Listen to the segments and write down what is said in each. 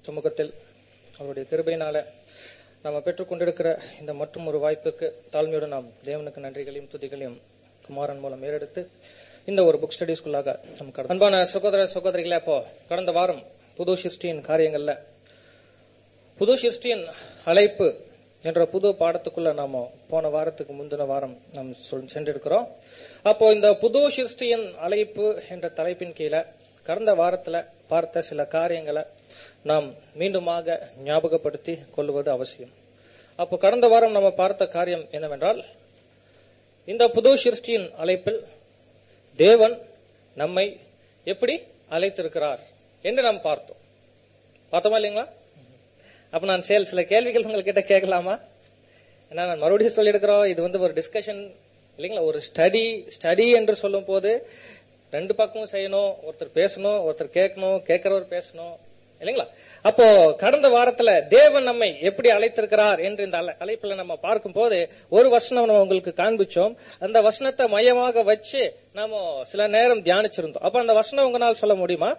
சமூகத்தில் அவருடைய கிருபையினால நம்ம பெற்றுக்கொண்டிருக்கிற இந்த மற்றும் ஒரு வாய்ப்புக்கு தாழ்மையோடு நாம் தேவனுக்கு நன்றிகளையும் துதிகளையும் குமாரன் மூலம் ஏறெடுத்து இந்த ஒரு புக் ஸ்டடிஸ்குள்ளாக நம்ம கடந்து- அன்பான சகோதர சகோதரிகளே அப்போ கடந்த வாரம் புது சிருஷ்டியின் காரியங்கள்ல புது சிருஷ்டியின் அழைப்பு என்ற புது பாடத்துக்குள்ள நாம போன வாரத்துக்கு முந்தின வாரம் நாம் சொல்- சென்றிருக்கிறோம் அப்போ இந்த புது சிருஷ்டியின் அழைப்பு என்ற தலைப்பின் கீழே கடந்த வாரத்துல பார்த்த சில காரியங்களை நாம் மீண்டுமாக ஞாபகப்படுத்தி கொள்வது அவசியம் அப்போ கடந்த வாரம் நம்ம பார்த்த காரியம் என்னவென்றால் இந்த புது சிருஷ்டியின் அழைப்பில் தேவன் நம்மை எப்படி அழைத்திருக்கிறார் என்று நாம் பார்த்தோம் பார்த்தோமா இல்லைங்களா அப்ப நான் சேல் சில கேள்விகள் உங்ககிட்ட கேட்கலாமா ஏன்னா நான் மறுபடியும் சொல்லியிருக்கிறோம் இது வந்து ஒரு டிஸ்கஷன் இல்லைங்களா ஒரு ஸ்டடி ஸ்டடி என்று சொல்லும் போது ரெண்டு பக்கமும் செய்யணும் ஒருத்தர் பேசணும் ஒருத்தர் கேட்கணும் கேட்கிறவர் பேசணும் இல்லைங்களா அப்போ கடந்த வாரத்துல தேவன் நம்மை எப்படி அழைத்திருக்கிறார் என்று இந்த அழை- அழைப்புல நம்ம பார்க்கும் போது ஒரு வசனம் நம்ம உங்களுக்கு காண்பிச்சோம் அந்த வசனத்தை மையமாக வச்சு நாம சில நேரம் தியானிச்சிருந்தோம் அப்ப அந்த வசனம் உங்களால் சொல்ல முடியுமா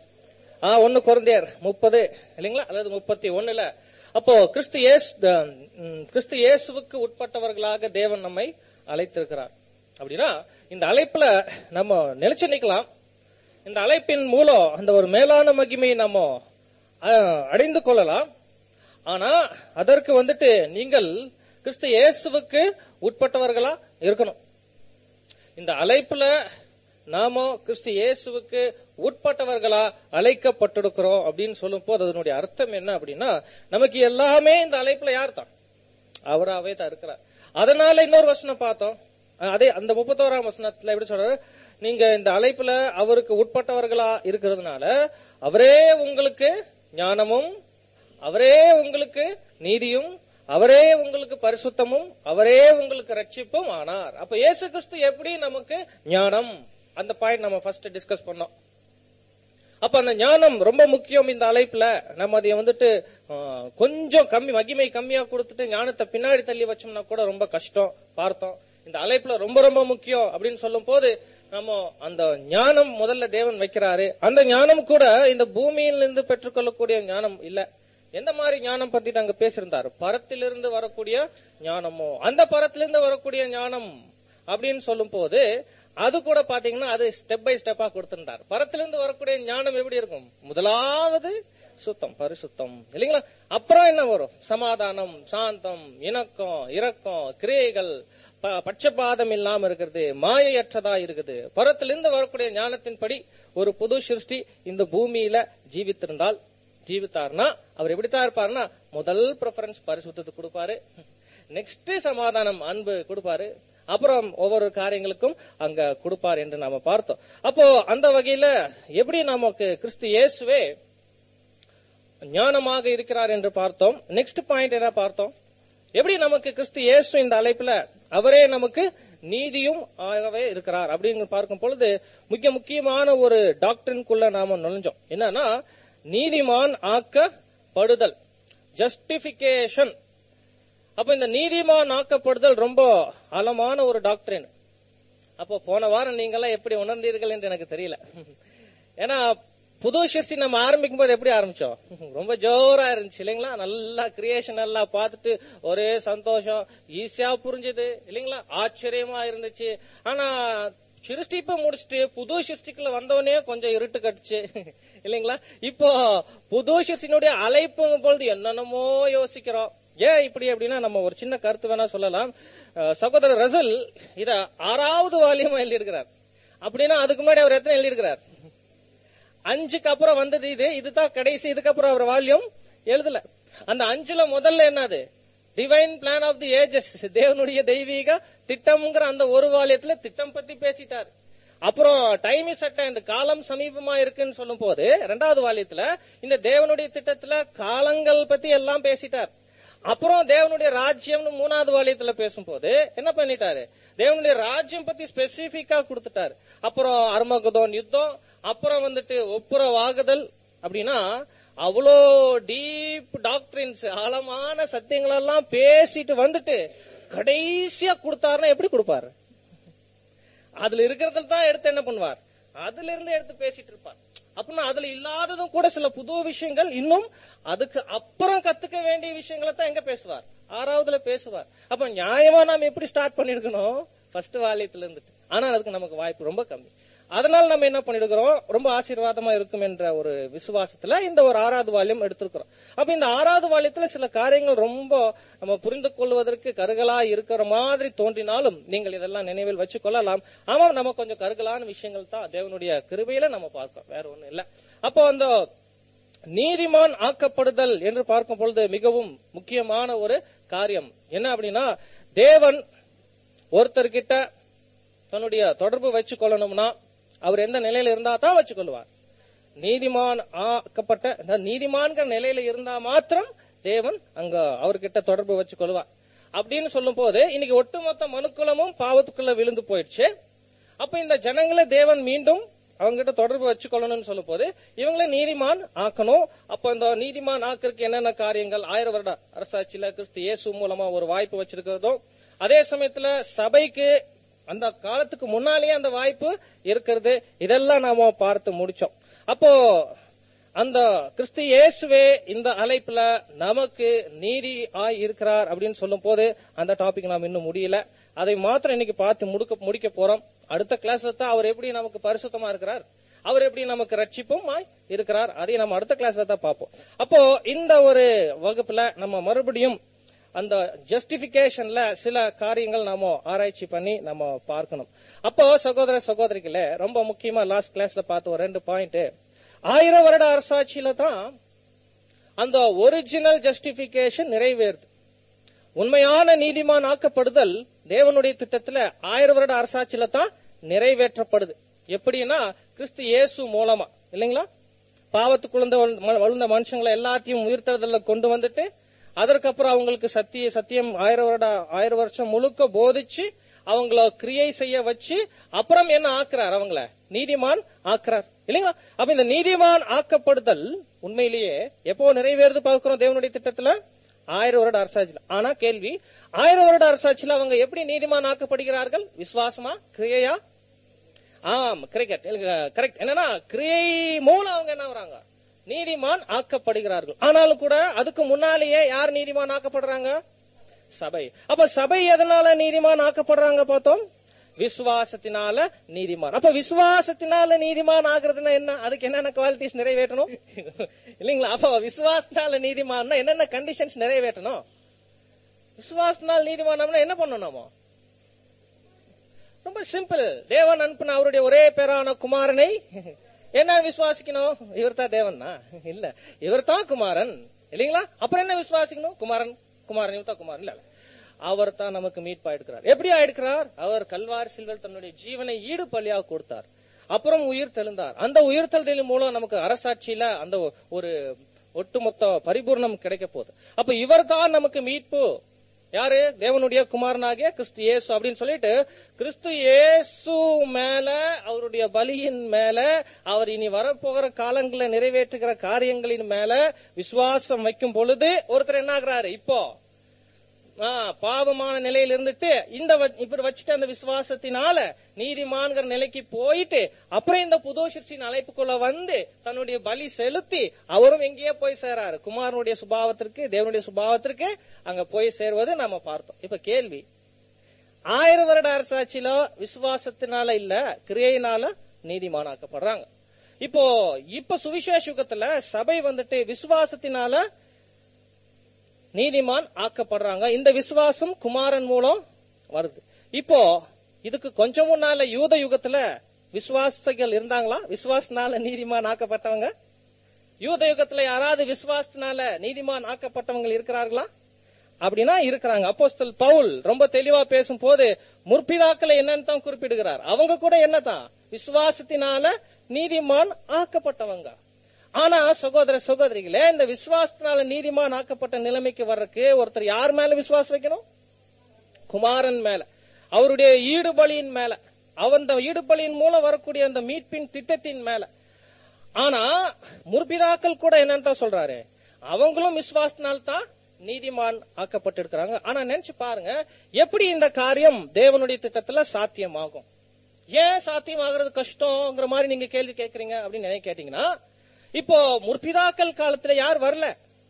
ஆ ஒன்னு குழந்தையர் முப்பது இல்லைங்களா அல்லது முப்பத்தி ஒண்ணுல அப்போ கிறிஸ்து இயேசு ம், கிறிஸ்து இயேசுவுக்கு உட்பட்டவர்களாக தேவன் நம்மை அழைத்திருக்கிறார் அப்படின்னா இந்த அழைப்புல நம்ம நிலைச்சு நிக்கலாம் இந்த அழைப்பின் மூலம் அந்த ஒரு மேலான மகிமையை நம்ம ஆ, அடைந்து கொள்ளலாம் ஆனா அதற்கு வந்துட்டு நீங்கள் கிறிஸ்து இயேசுவுக்கு உட்பட்டவர்களா இருக்கணும் இந்த அழைப்புல நாம கிறிஸ்து இயேசுவுக்கு உட்பட்டவர்களா அழைக்கப்பட்டிருக்கிறோம் அப்படின்னு சொல்லும் போது அதனுடைய அர்த்தம் என்ன அப்படின்னா நமக்கு எல்லாமே இந்த அழைப்புல யார் தான் அவராவே தான் இருக்கிறார் அதனால இன்னொரு வசனம் பார்த்தோம் அஹ் அதே அந்த முப்பத்தோராம் வசனத்துல எப்படி சொல்றாரு நீங்க இந்த அழைப்புல அவருக்கு உட்பட்டவர்களா இருக்கிறதுனால அவரே உங்களுக்கு ஞானமும் அவரே உங்களுக்கு நீதியும் அவரே உங்களுக்கு பரிசுத்தமும் அவரே உங்களுக்கு ரட்சிப்பும் ஆனார் அப்ப இயேசு கிறிஸ்து எப்படி நமக்கு ஞானம் அந்த பாயிண்ட் நம்ம ஃபர்ஸ்ட் டிஸ்கஸ் பண்ணோம் அப்ப அந்த ஞானம் ரொம்ப முக்கியம் இந்த அழைப்புல நம்ம அதை வந்துட்டு ஆ, கொஞ்சம் கம்மி மகிமை கம்மியா கொடுத்துட்டு ஞானத்தை பின்னாடி தள்ளி வச்சோம்னா கூட ரொம்ப கஷ்டம் பார்த்தோம் இந்த அழைப்புல ரொம்ப ரொம்ப முக்கியம் அப்படின்னு சொல்லும் போது நம்ம அந்த ஞானம் முதல்ல தேவன் வைக்கிறாரு அந்த ஞானம் கூட இந்த பூமியிலிருந்து பெற்றுக்கொள்ளக்கூடிய ஞானம் இல்ல எந்த மாதிரி ஞானம் பத்தி அங்க பேசியிருந்தாரு பரத்திலிருந்து வரக்கூடிய ஞானமோ அந்த பரத்திலிருந்து வரக்கூடிய ஞானம் அப்படின்னு சொல்லும் போது அது கூட பாத்தீங்கன்னா அது ஸ்டெப் பை ஸ்டெப்பா கொடுத்திருந்தார் பரத்திலிருந்து வரக்கூடிய ஞானம் எப்படி இருக்கும் முதலாவது சுத்தம் பரிசுத்தம் இல்லைங்களா அப்புறம் என்ன வரும் சமாதானம் சாந்தம் இணக்கம் இரக்கம் கிரியைகள் ப- பட்சபாதம் இல்லாம இருக்கிறது மாயையற்றதா இருக்குது பரத்திலிருந்து வரக்கூடிய ஞானத்தின்படி ஒரு புது சிருஷ்டி இந்த பூமியில ஜீவித்திருந்தால் ஜீவித்தார்னா அவர் எப்படித்தான் இருப்பாருன்னா முதல் ப்ரிஃபரன்ஸ் பரிசுத்தத்துக்கு கொடுப்பாரு நெக்ஸ்ட் சமாதானம் அன்பு கொடுப்பாரு அப்புறம் ஒவ்வொரு காரியங்களுக்கும் அங்க கொடுப்பார் என்று நாம பார்த்தோம் அப்போ அந்த வகையில எப்படி நமக்கு கிறிஸ்து இயேசுவே ஞானமாக இருக்கிறார் என்று பார்த்தோம் நெக்ஸ்ட் பாயிண்ட் என்ன பார்த்தோம் எப்படி நமக்கு கிறிஸ்து இயேசு இந்த அழைப்புல அவரே நமக்கு நீதியும் ஆகவே இருக்கிறார் அப்படின்னு பார்க்கும் பொழுது மிக முக்கியமான ஒரு டாக்டரின்குள்ள நாம நுழைஞ்சோம் என்னன்னா நீதிமான் ஆக்கப்படுதல் ஜஸ்டிபிகேஷன் அப்ப இந்த நீதிமான் ஆக்கப்படுதல் ரொம்ப ஆழமான ஒரு டாக்டரின் அப்போ போன வாரம் நீங்கெல்லாம் எப்படி உணர்ந்தீர்கள் என்று எனக்கு தெரியல ஏன்னா புது சிருஷ்டி நம்ம ஆரம்பிக்கும் போது எப்படி ஆரம்பிச்சோம் ரொம்ப ஜோரா இருந்துச்சு இல்லைங்களா நல்லா கிரியேஷன் எல்லாம் பார்த்துட்டு ஒரே சந்தோஷம் ஈஸியா புரிஞ்சுது இல்லைங்களா ஆச்சரியமா இருந்துச்சு ஆனா சிருஷ்டிப்ப முடிச்சுட்டு புது சிருஷ்டிக்குள்ள வந்தவனே கொஞ்சம் இருட்டு கட்டுச்சு இல்லைங்களா இப்போ புது சிருஷ்டினுடைய அழைப்புங்கும் பொழுது என்னென்னமோ யோசிக்கிறோம் ஏன் இப்படி அப்படின்னா நம்ம ஒரு சின்ன கருத்து வேணா சொல்லலாம் அஹ் சகோதரர் ரசல் இத ஆறாவது வால்யமா எழுதியிருக்கிறார் அப்படின்னா அதுக்கு முன்னாடி அவர் எத்தனை எழுதியிருக்கிறார் அஞ்சுக்கு அப்புறம் வந்தது இது இதுதான் கடைசி இதுக்கப்புறம் அவர் வால்யூம் எழுதல அந்த அஞ்சுல முதல்ல என்னது divine plan of the ages தேவனுடைய தெய்வீக திட்டம்ங்கிற அந்த ஒரு வாலியத்துல திட்டம் பத்தி பேசிட்டார் அப்புறம் டைம் இஸ் அட் இந்த காலம் சமீபமா இருக்குன்னு சொல்லும் போது ரெண்டாவது வாலியத்துல இந்த தேவனுடைய திட்டத்துல காலங்கள் பத்தி எல்லாம் பேசிட்டார் அப்புறம் தேவனுடைய ராஜ்யம்னு மூணாவது வாலியத்துல பேசும்போது என்ன பண்ணிட்டாரு தேவனுடைய ராஜ்யம் பத்தி ஸ்பெசிபிக்கா கொடுத்துட்டாரு அப்புறம் அர்மகதோன் யுத்தம் அப்புறம் வந்துட்டு ஒப்புரவாகுதல் அப்படின்னா அவ்வளோ டீப் டாக்டரின்ஸ் ஆழமான சத்தியங்களெல்லாம் பேசிட்டு வந்துட்டு கடைசியா கொடுத்தாருன்னா எப்படி கொடுப்பாரு அதுல இருக்கிறதுல தான் எடுத்து என்ன பண்ணுவார் அதுல இருந்து எடுத்து பேசிட்டு இருப்பார் அப்படின்னா அதுல இல்லாததும் கூட சில புது விஷயங்கள் இன்னும் அதுக்கு அப்புறம் கத்துக்க வேண்டிய விஷயங்களை தான் எங்க பேசுவார் ஆறாவதுல பேசுவார் அப்ப நியாயமா நாம எப்படி ஸ்டார்ட் பண்ணிருக்கணும் ஃபர்ஸ்ட் வாலியத்துல இருந்துட்டு ஆனா அதுக்கு நமக்கு வாய்ப்பு ரொம்ப கம்மி அதனால நம்ம என்ன பண்ணிருக்கிறோம் ரொம்ப ஆசீர்வாதமா இருக்கும் என்ற ஒரு விசுவாசத்துல இந்த ஒரு ஆறாவது வால்யம் எடுத்திருக்கிறோம் அப்ப இந்த ஆறாவது வால்யத்துல சில காரியங்கள் ரொம்ப நம்ம புரிந்து கொள்வதற்கு கருகலா இருக்கிற மாதிரி தோன்றினாலும் நீங்கள் இதெல்லாம் நினைவில் வச்சு கொள்ளலாம் ஆமா நம்ம கொஞ்சம் கருகலான விஷயங்கள் தான் தேவனுடைய கிருபையில நம்ம பார்க்கிறோம் வேற ஒண்ணும் இல்ல அப்போ அந்த நீதிமான் ஆக்கப்படுதல் என்று பார்க்கும் பொழுது மிகவும் முக்கியமான ஒரு காரியம் என்ன அப்படின்னா தேவன் ஒருத்தர்கிட்ட தன்னுடைய தொடர்பு வச்சு கொள்ளணும்னா அவர் எந்த நிலையில இருந்தா தான் வச்சு கொள்வார் நீதிமான் ஆக்கப்பட்ட அதாவது நீதிமான்கிற நிலையில இருந்தா மாத்திரம் தேவன் அங்க அவர்கிட்ட தொடர்பு வச்சு கொள்வார் அப்படின்னு சொல்லும் போது இன்னைக்கு ஒட்டுமொத்த மனுக்குலமும் பாவத்துக்குள்ள விழுந்து போயிடுச்சு அப்ப இந்த ஜனங்களை தேவன் மீண்டும் அவங்ககிட்ட தொடர்பு வச்சுக்கொள்ளணும்னு சொல்லும் போது இவங்கள நீதிமான் ஆக்கணும் அப்ப இந்த நீதிமான் ஆக்கிறதுக்கு என்னென்ன காரியங்கள் ஆயிரம் வருட அரசாட்சியில கிறிஸ்து இயேசு மூலமா ஒரு வாய்ப்பு வச்சிருக்கிறதும் அதே சமயத்துல சபைக்கு அந்த காலத்துக்கு முன்னாலேயே அந்த வாய்ப்பு இருக்கிறது இதெல்லாம் நாம பார்த்து முடிச்சோம் அப்போ அந்த கிறிஸ்து இயேசுவே இந்த அழைப்புல நமக்கு நீதி ஆய் இருக்கிறார் அப்படின்னு சொல்லும் போது அந்த டாபிக் நாம் இன்னும் முடியல அதை மாத்திரம் இன்னைக்கு பார்த்து முடுக்க முடிக்க போறோம் அடுத்த கிளாஸ்ல தான் அவர் எப்படி நமக்கு பரிசுத்தமா இருக்கிறார் அவர் எப்படி நமக்கு ரட்சிப்பும் இருக்கிறார் அதை நம்ம அடுத்த கிளாஸ்ல தான் பார்ப்போம் அப்போ இந்த ஒரு வகுப்புல நம்ம மறுபடியும் அந்த ஜஸ்டிபிகேஷன்ல சில காரியங்கள் நாம ஆராய்ச்சி பண்ணி நம்ம பார்க்கணும் அப்போ சகோதர சகோதரிகளே ரொம்ப முக்கியமா லாஸ்ட் கிளாஸ்ல பார்த்த ஒரு ரெண்டு பாயிண்ட் ஆயிரம் வருட அரசாட்சியில தான் அந்த ஒரிஜினல் ஜஸ்டிபிகேஷன் நிறைவேறுது உண்மையான நீதிமான் ஆக்கப்படுதல் தேவனுடைய திட்டத்துல ஆயிரம் வருட அரசாட்சியில தான் நிறைவேற்றப்படுது எப்படின்னா கிறிஸ்து இயேசு மூலமா இல்லைங்களா பாவத்துக்குழுந்த வளர்ந்த மனுஷங்களை எல்லாத்தையும் உயிர்த்ததில் கொண்டு வந்துட்டு அதற்கப்புறம் அவங்களுக்கு சத்திய சத்தியம் ஆயிரம் வருட ஆயிரம் வருஷம் முழுக்க போதிச்சு அவங்கள கிரியை செய்ய வச்சு அப்புறம் என்ன ஆக்குறார் அவங்கள நீதிமான் ஆக்குறார் இல்லைங்களா அப்ப இந்த நீதிமான் ஆக்கப்படுதல் உண்மையிலேயே எப்போ நிறைவேறுது பார்க்கிறோம் தேவனுடைய திட்டத்துல ஆயிரம் வருட அரசாட்சியில் ஆனா கேள்வி ஆயிரம் வருட அரசாட்சியில் அவங்க எப்படி நீதிமான் ஆக்கப்படுகிறார்கள் விசுவாசமா கிரியையா ஆம் கிரிக்கெட் கரெக்ட் என்னன்னா கிரியை மூலம் அவங்க என்ன வராங்க நீதிமான் ஆக்கப்படுகிறார்கள் ஆனாலும் கூட அதுக்கு முன்னாலேயே யார் நீதிமான் ஆக்கப்படுறாங்க சபை அப்ப சபை எதனால நீதிமான் ஆக்கப்படுறாங்க பார்த்தோம் விசுவாசத்தினால நீதிமான் அப்ப விசுவாசத்தினால நீதிமான் ஆகுறதுன்னா என்ன அதுக்கு என்னென்ன குவாலிட்டிஸ் நிறைவேற்றணும் இல்லைங்களா அப்ப விசுவாசத்தினால நீதிமான் என்னென்ன கண்டிஷன்ஸ் நிறைவேற்றணும் விசுவாசத்தினால நீதிமான் என்ன பண்ணணும் ரொம்ப சிம்பிள் தேவன் அனுப்பின அவருடைய ஒரே பேரான குமாரனை என்ன விசுவாசிக்கணும் இவர் தான் தேவன்னா இல்ல இவர் தான் குமாரன் இல்லைங்களா அப்புறம் என்ன விசுவாசிக்கணும் குமாரன் குமாரன் இவர் தான் குமாரன் இல்ல அவர் தான் நமக்கு மீட் ஆயிடுக்கிறார் எப்படி ஆயிடுக்கிறார் அவர் கல்வாரி சில்வர் தன்னுடைய ஜீவனை ஈடு பலியாக கொடுத்தார் அப்புறம் உயிர் தெழுந்தார் அந்த உயிர் தெழுதலின் மூலம் நமக்கு அரசாட்சியில அந்த ஒரு ஒட்டுமொத்த பரிபூர்ணம் கிடைக்க போகுது அப்ப இவர் தான் நமக்கு மீட்பு யாரு தேவனுடைய குமாரனாகிய கிறிஸ்து இயேசு அப்படின்னு சொல்லிட்டு கிறிஸ்து இயேசு மேல அவருடைய பலியின் மேல அவர் இனி வரப்போகிற காலங்களை நிறைவேற்றுகிற காரியங்களின் மேல விசுவாசம் வைக்கும் பொழுது ஒருத்தர் என்ன ஆகுறாரு இப்போ பாவமான நிலையில இருந்துட்டு இந்த இப்படி வச்சுட்டு அந்த விசுவாசத்தினால நீதிமான்கிற நிலைக்கு போயிட்டு அப்புறம் இந்த புது சிற்சின் அழைப்புக்குள்ள வந்து தன்னுடைய பலி செலுத்தி அவரும் எங்கேயே போய் சேராரு குமாரனுடைய சுபாவத்திற்கு தேவனுடைய சுபாவத்திற்கு அங்க போய் சேர்வது நாம பார்த்தோம் இப்ப கேள்வி ஆயிரம் வருட அரசாட்சியில விசுவாசத்தினால இல்ல கிரியையினால நீதிமானாக்கப்படுறாங்க இப்போ இப்ப சுவிசேஷ யுகத்துல சபை வந்துட்டு விசுவாசத்தினால நீதிமான் ஆக்கப்படுறாங்க இந்த விசுவாசம் குமாரன் மூலம் வருது இப்போ இதுக்கு கொஞ்சம் முன்னால யூத யுகத்துல விசுவாசிகள் இருந்தாங்களா விசுவாசனால நீதிமான் ஆக்கப்பட்டவங்க யூத யுகத்துல யாராவது விசுவாசத்தினால நீதிமான் ஆக்கப்பட்டவங்க இருக்கிறார்களா அப்படின்னா இருக்கிறாங்க அப்போஸ்தல் பவுல் ரொம்ப தெளிவா பேசும் போது முற்பிதாக்களை என்னன்னு தான் குறிப்பிடுகிறார் அவங்க கூட என்னதான் விசுவாசத்தினால நீதிமான் ஆக்கப்பட்டவங்க ஆனா சகோதர சகோதரிகளே இந்த விசுவாசத்தினால நீதிமான் ஆக்கப்பட்ட நிலைமைக்கு வர்றதுக்கு ஒருத்தர் யார் மேல விசுவாசம் வைக்கணும் குமாரன் மேல அவருடைய ஈடுபலியின் மேல அந்த ஈடுபலியின் மூலம் வரக்கூடிய அந்த மீட்பின் திட்டத்தின் மேல ஆனா முற்பிதாக்கள் கூட என்னன்னு தான் சொல்றாரு அவங்களும் விசுவாசத்தினால்தான் நீதிமான் ஆக்கப்பட்டிருக்கிறாங்க ஆனா நினைச்சு பாருங்க எப்படி இந்த காரியம் தேவனுடைய திட்டத்துல சாத்தியமாகும் ஏன் சாத்தியமாகிறது கஷ்டம்ங்கிற மாதிரி நீங்க கேள்வி கேட்கறீங்க அப்படின்னு நினைக்க கேட்டீங்கன்னா இப்போ முற்பிதாக்கள் காலத்துல யார் வரல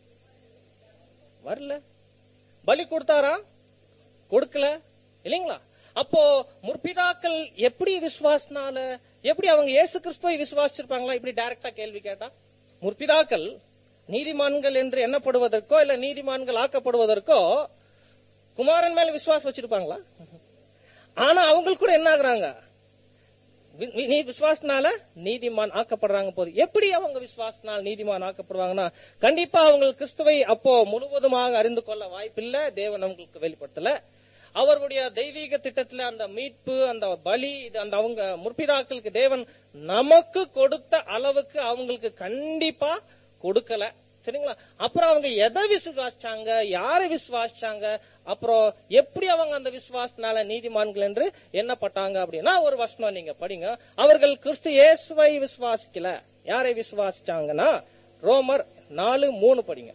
வரல பலி கொடுத்தாரா கொடுக்கல இல்லைங்களா அப்போ முற்பிதாக்கள் எப்படி விசுவாசனால எப்படி அவங்க இயேசு கிறிஸ்துவை விசுவாசிச்சிருப்பாங்களா இப்படி டைரக்டா கேள்வி கேட்டா முற்பிதாக்கள் நீதிமான்கள் என்று எண்ணப்படுவதற்கோ இல்ல நீதிமான்கள் ஆக்கப்படுவதற்கோ குமாரன் மேல விசுவாசம் வச்சிருப்பாங்களா ஆனா அவங்களுக்கு கூட என்ன ஆகுறாங்க வி- வி- நீ விசுவாசனால நீதிமான் ஆக்கப்படுறாங்க போது எப்படி அவங்க விசுவாசனால் நீதிமான் ஆக்கப்படுவாங்கன்னா கண்டிப்பா அவங்க கிறிஸ்துவை அப்போ முழுவதுமாக அறிந்து கொள்ள வாய்ப்பில்லை தேவன் அவங்களுக்கு வெளிப்படுத்தல அவருடைய தெய்வீக திட்டத்துல அந்த மீட்பு அந்த பலி இது அந்த அவங்க முற்பிதாக்களுக்கு தேவன் நமக்கு கொடுத்த அளவுக்கு அவங்களுக்கு கண்டிப்பா கொடுக்கல சரிங்களா அப்புறம் அவங்க எதை விசுவாசிச்சாங்க யாரை விசுவாசிச்சாங்க அப்புறம் எப்படி அவங்க அந்த விசுவாசனால நீதிமான்கள் என்று எண்ணப்பட்டாங்க அப்படின்னா ஒரு வசனம் நீங்க படிங்க அவர்கள் கிறிஸ்து இயேசுவை விசுவாசிக்கல யாரை விசுவாசிச்சாங்கன்னா ரோமர் நாலு மூணு படிங்க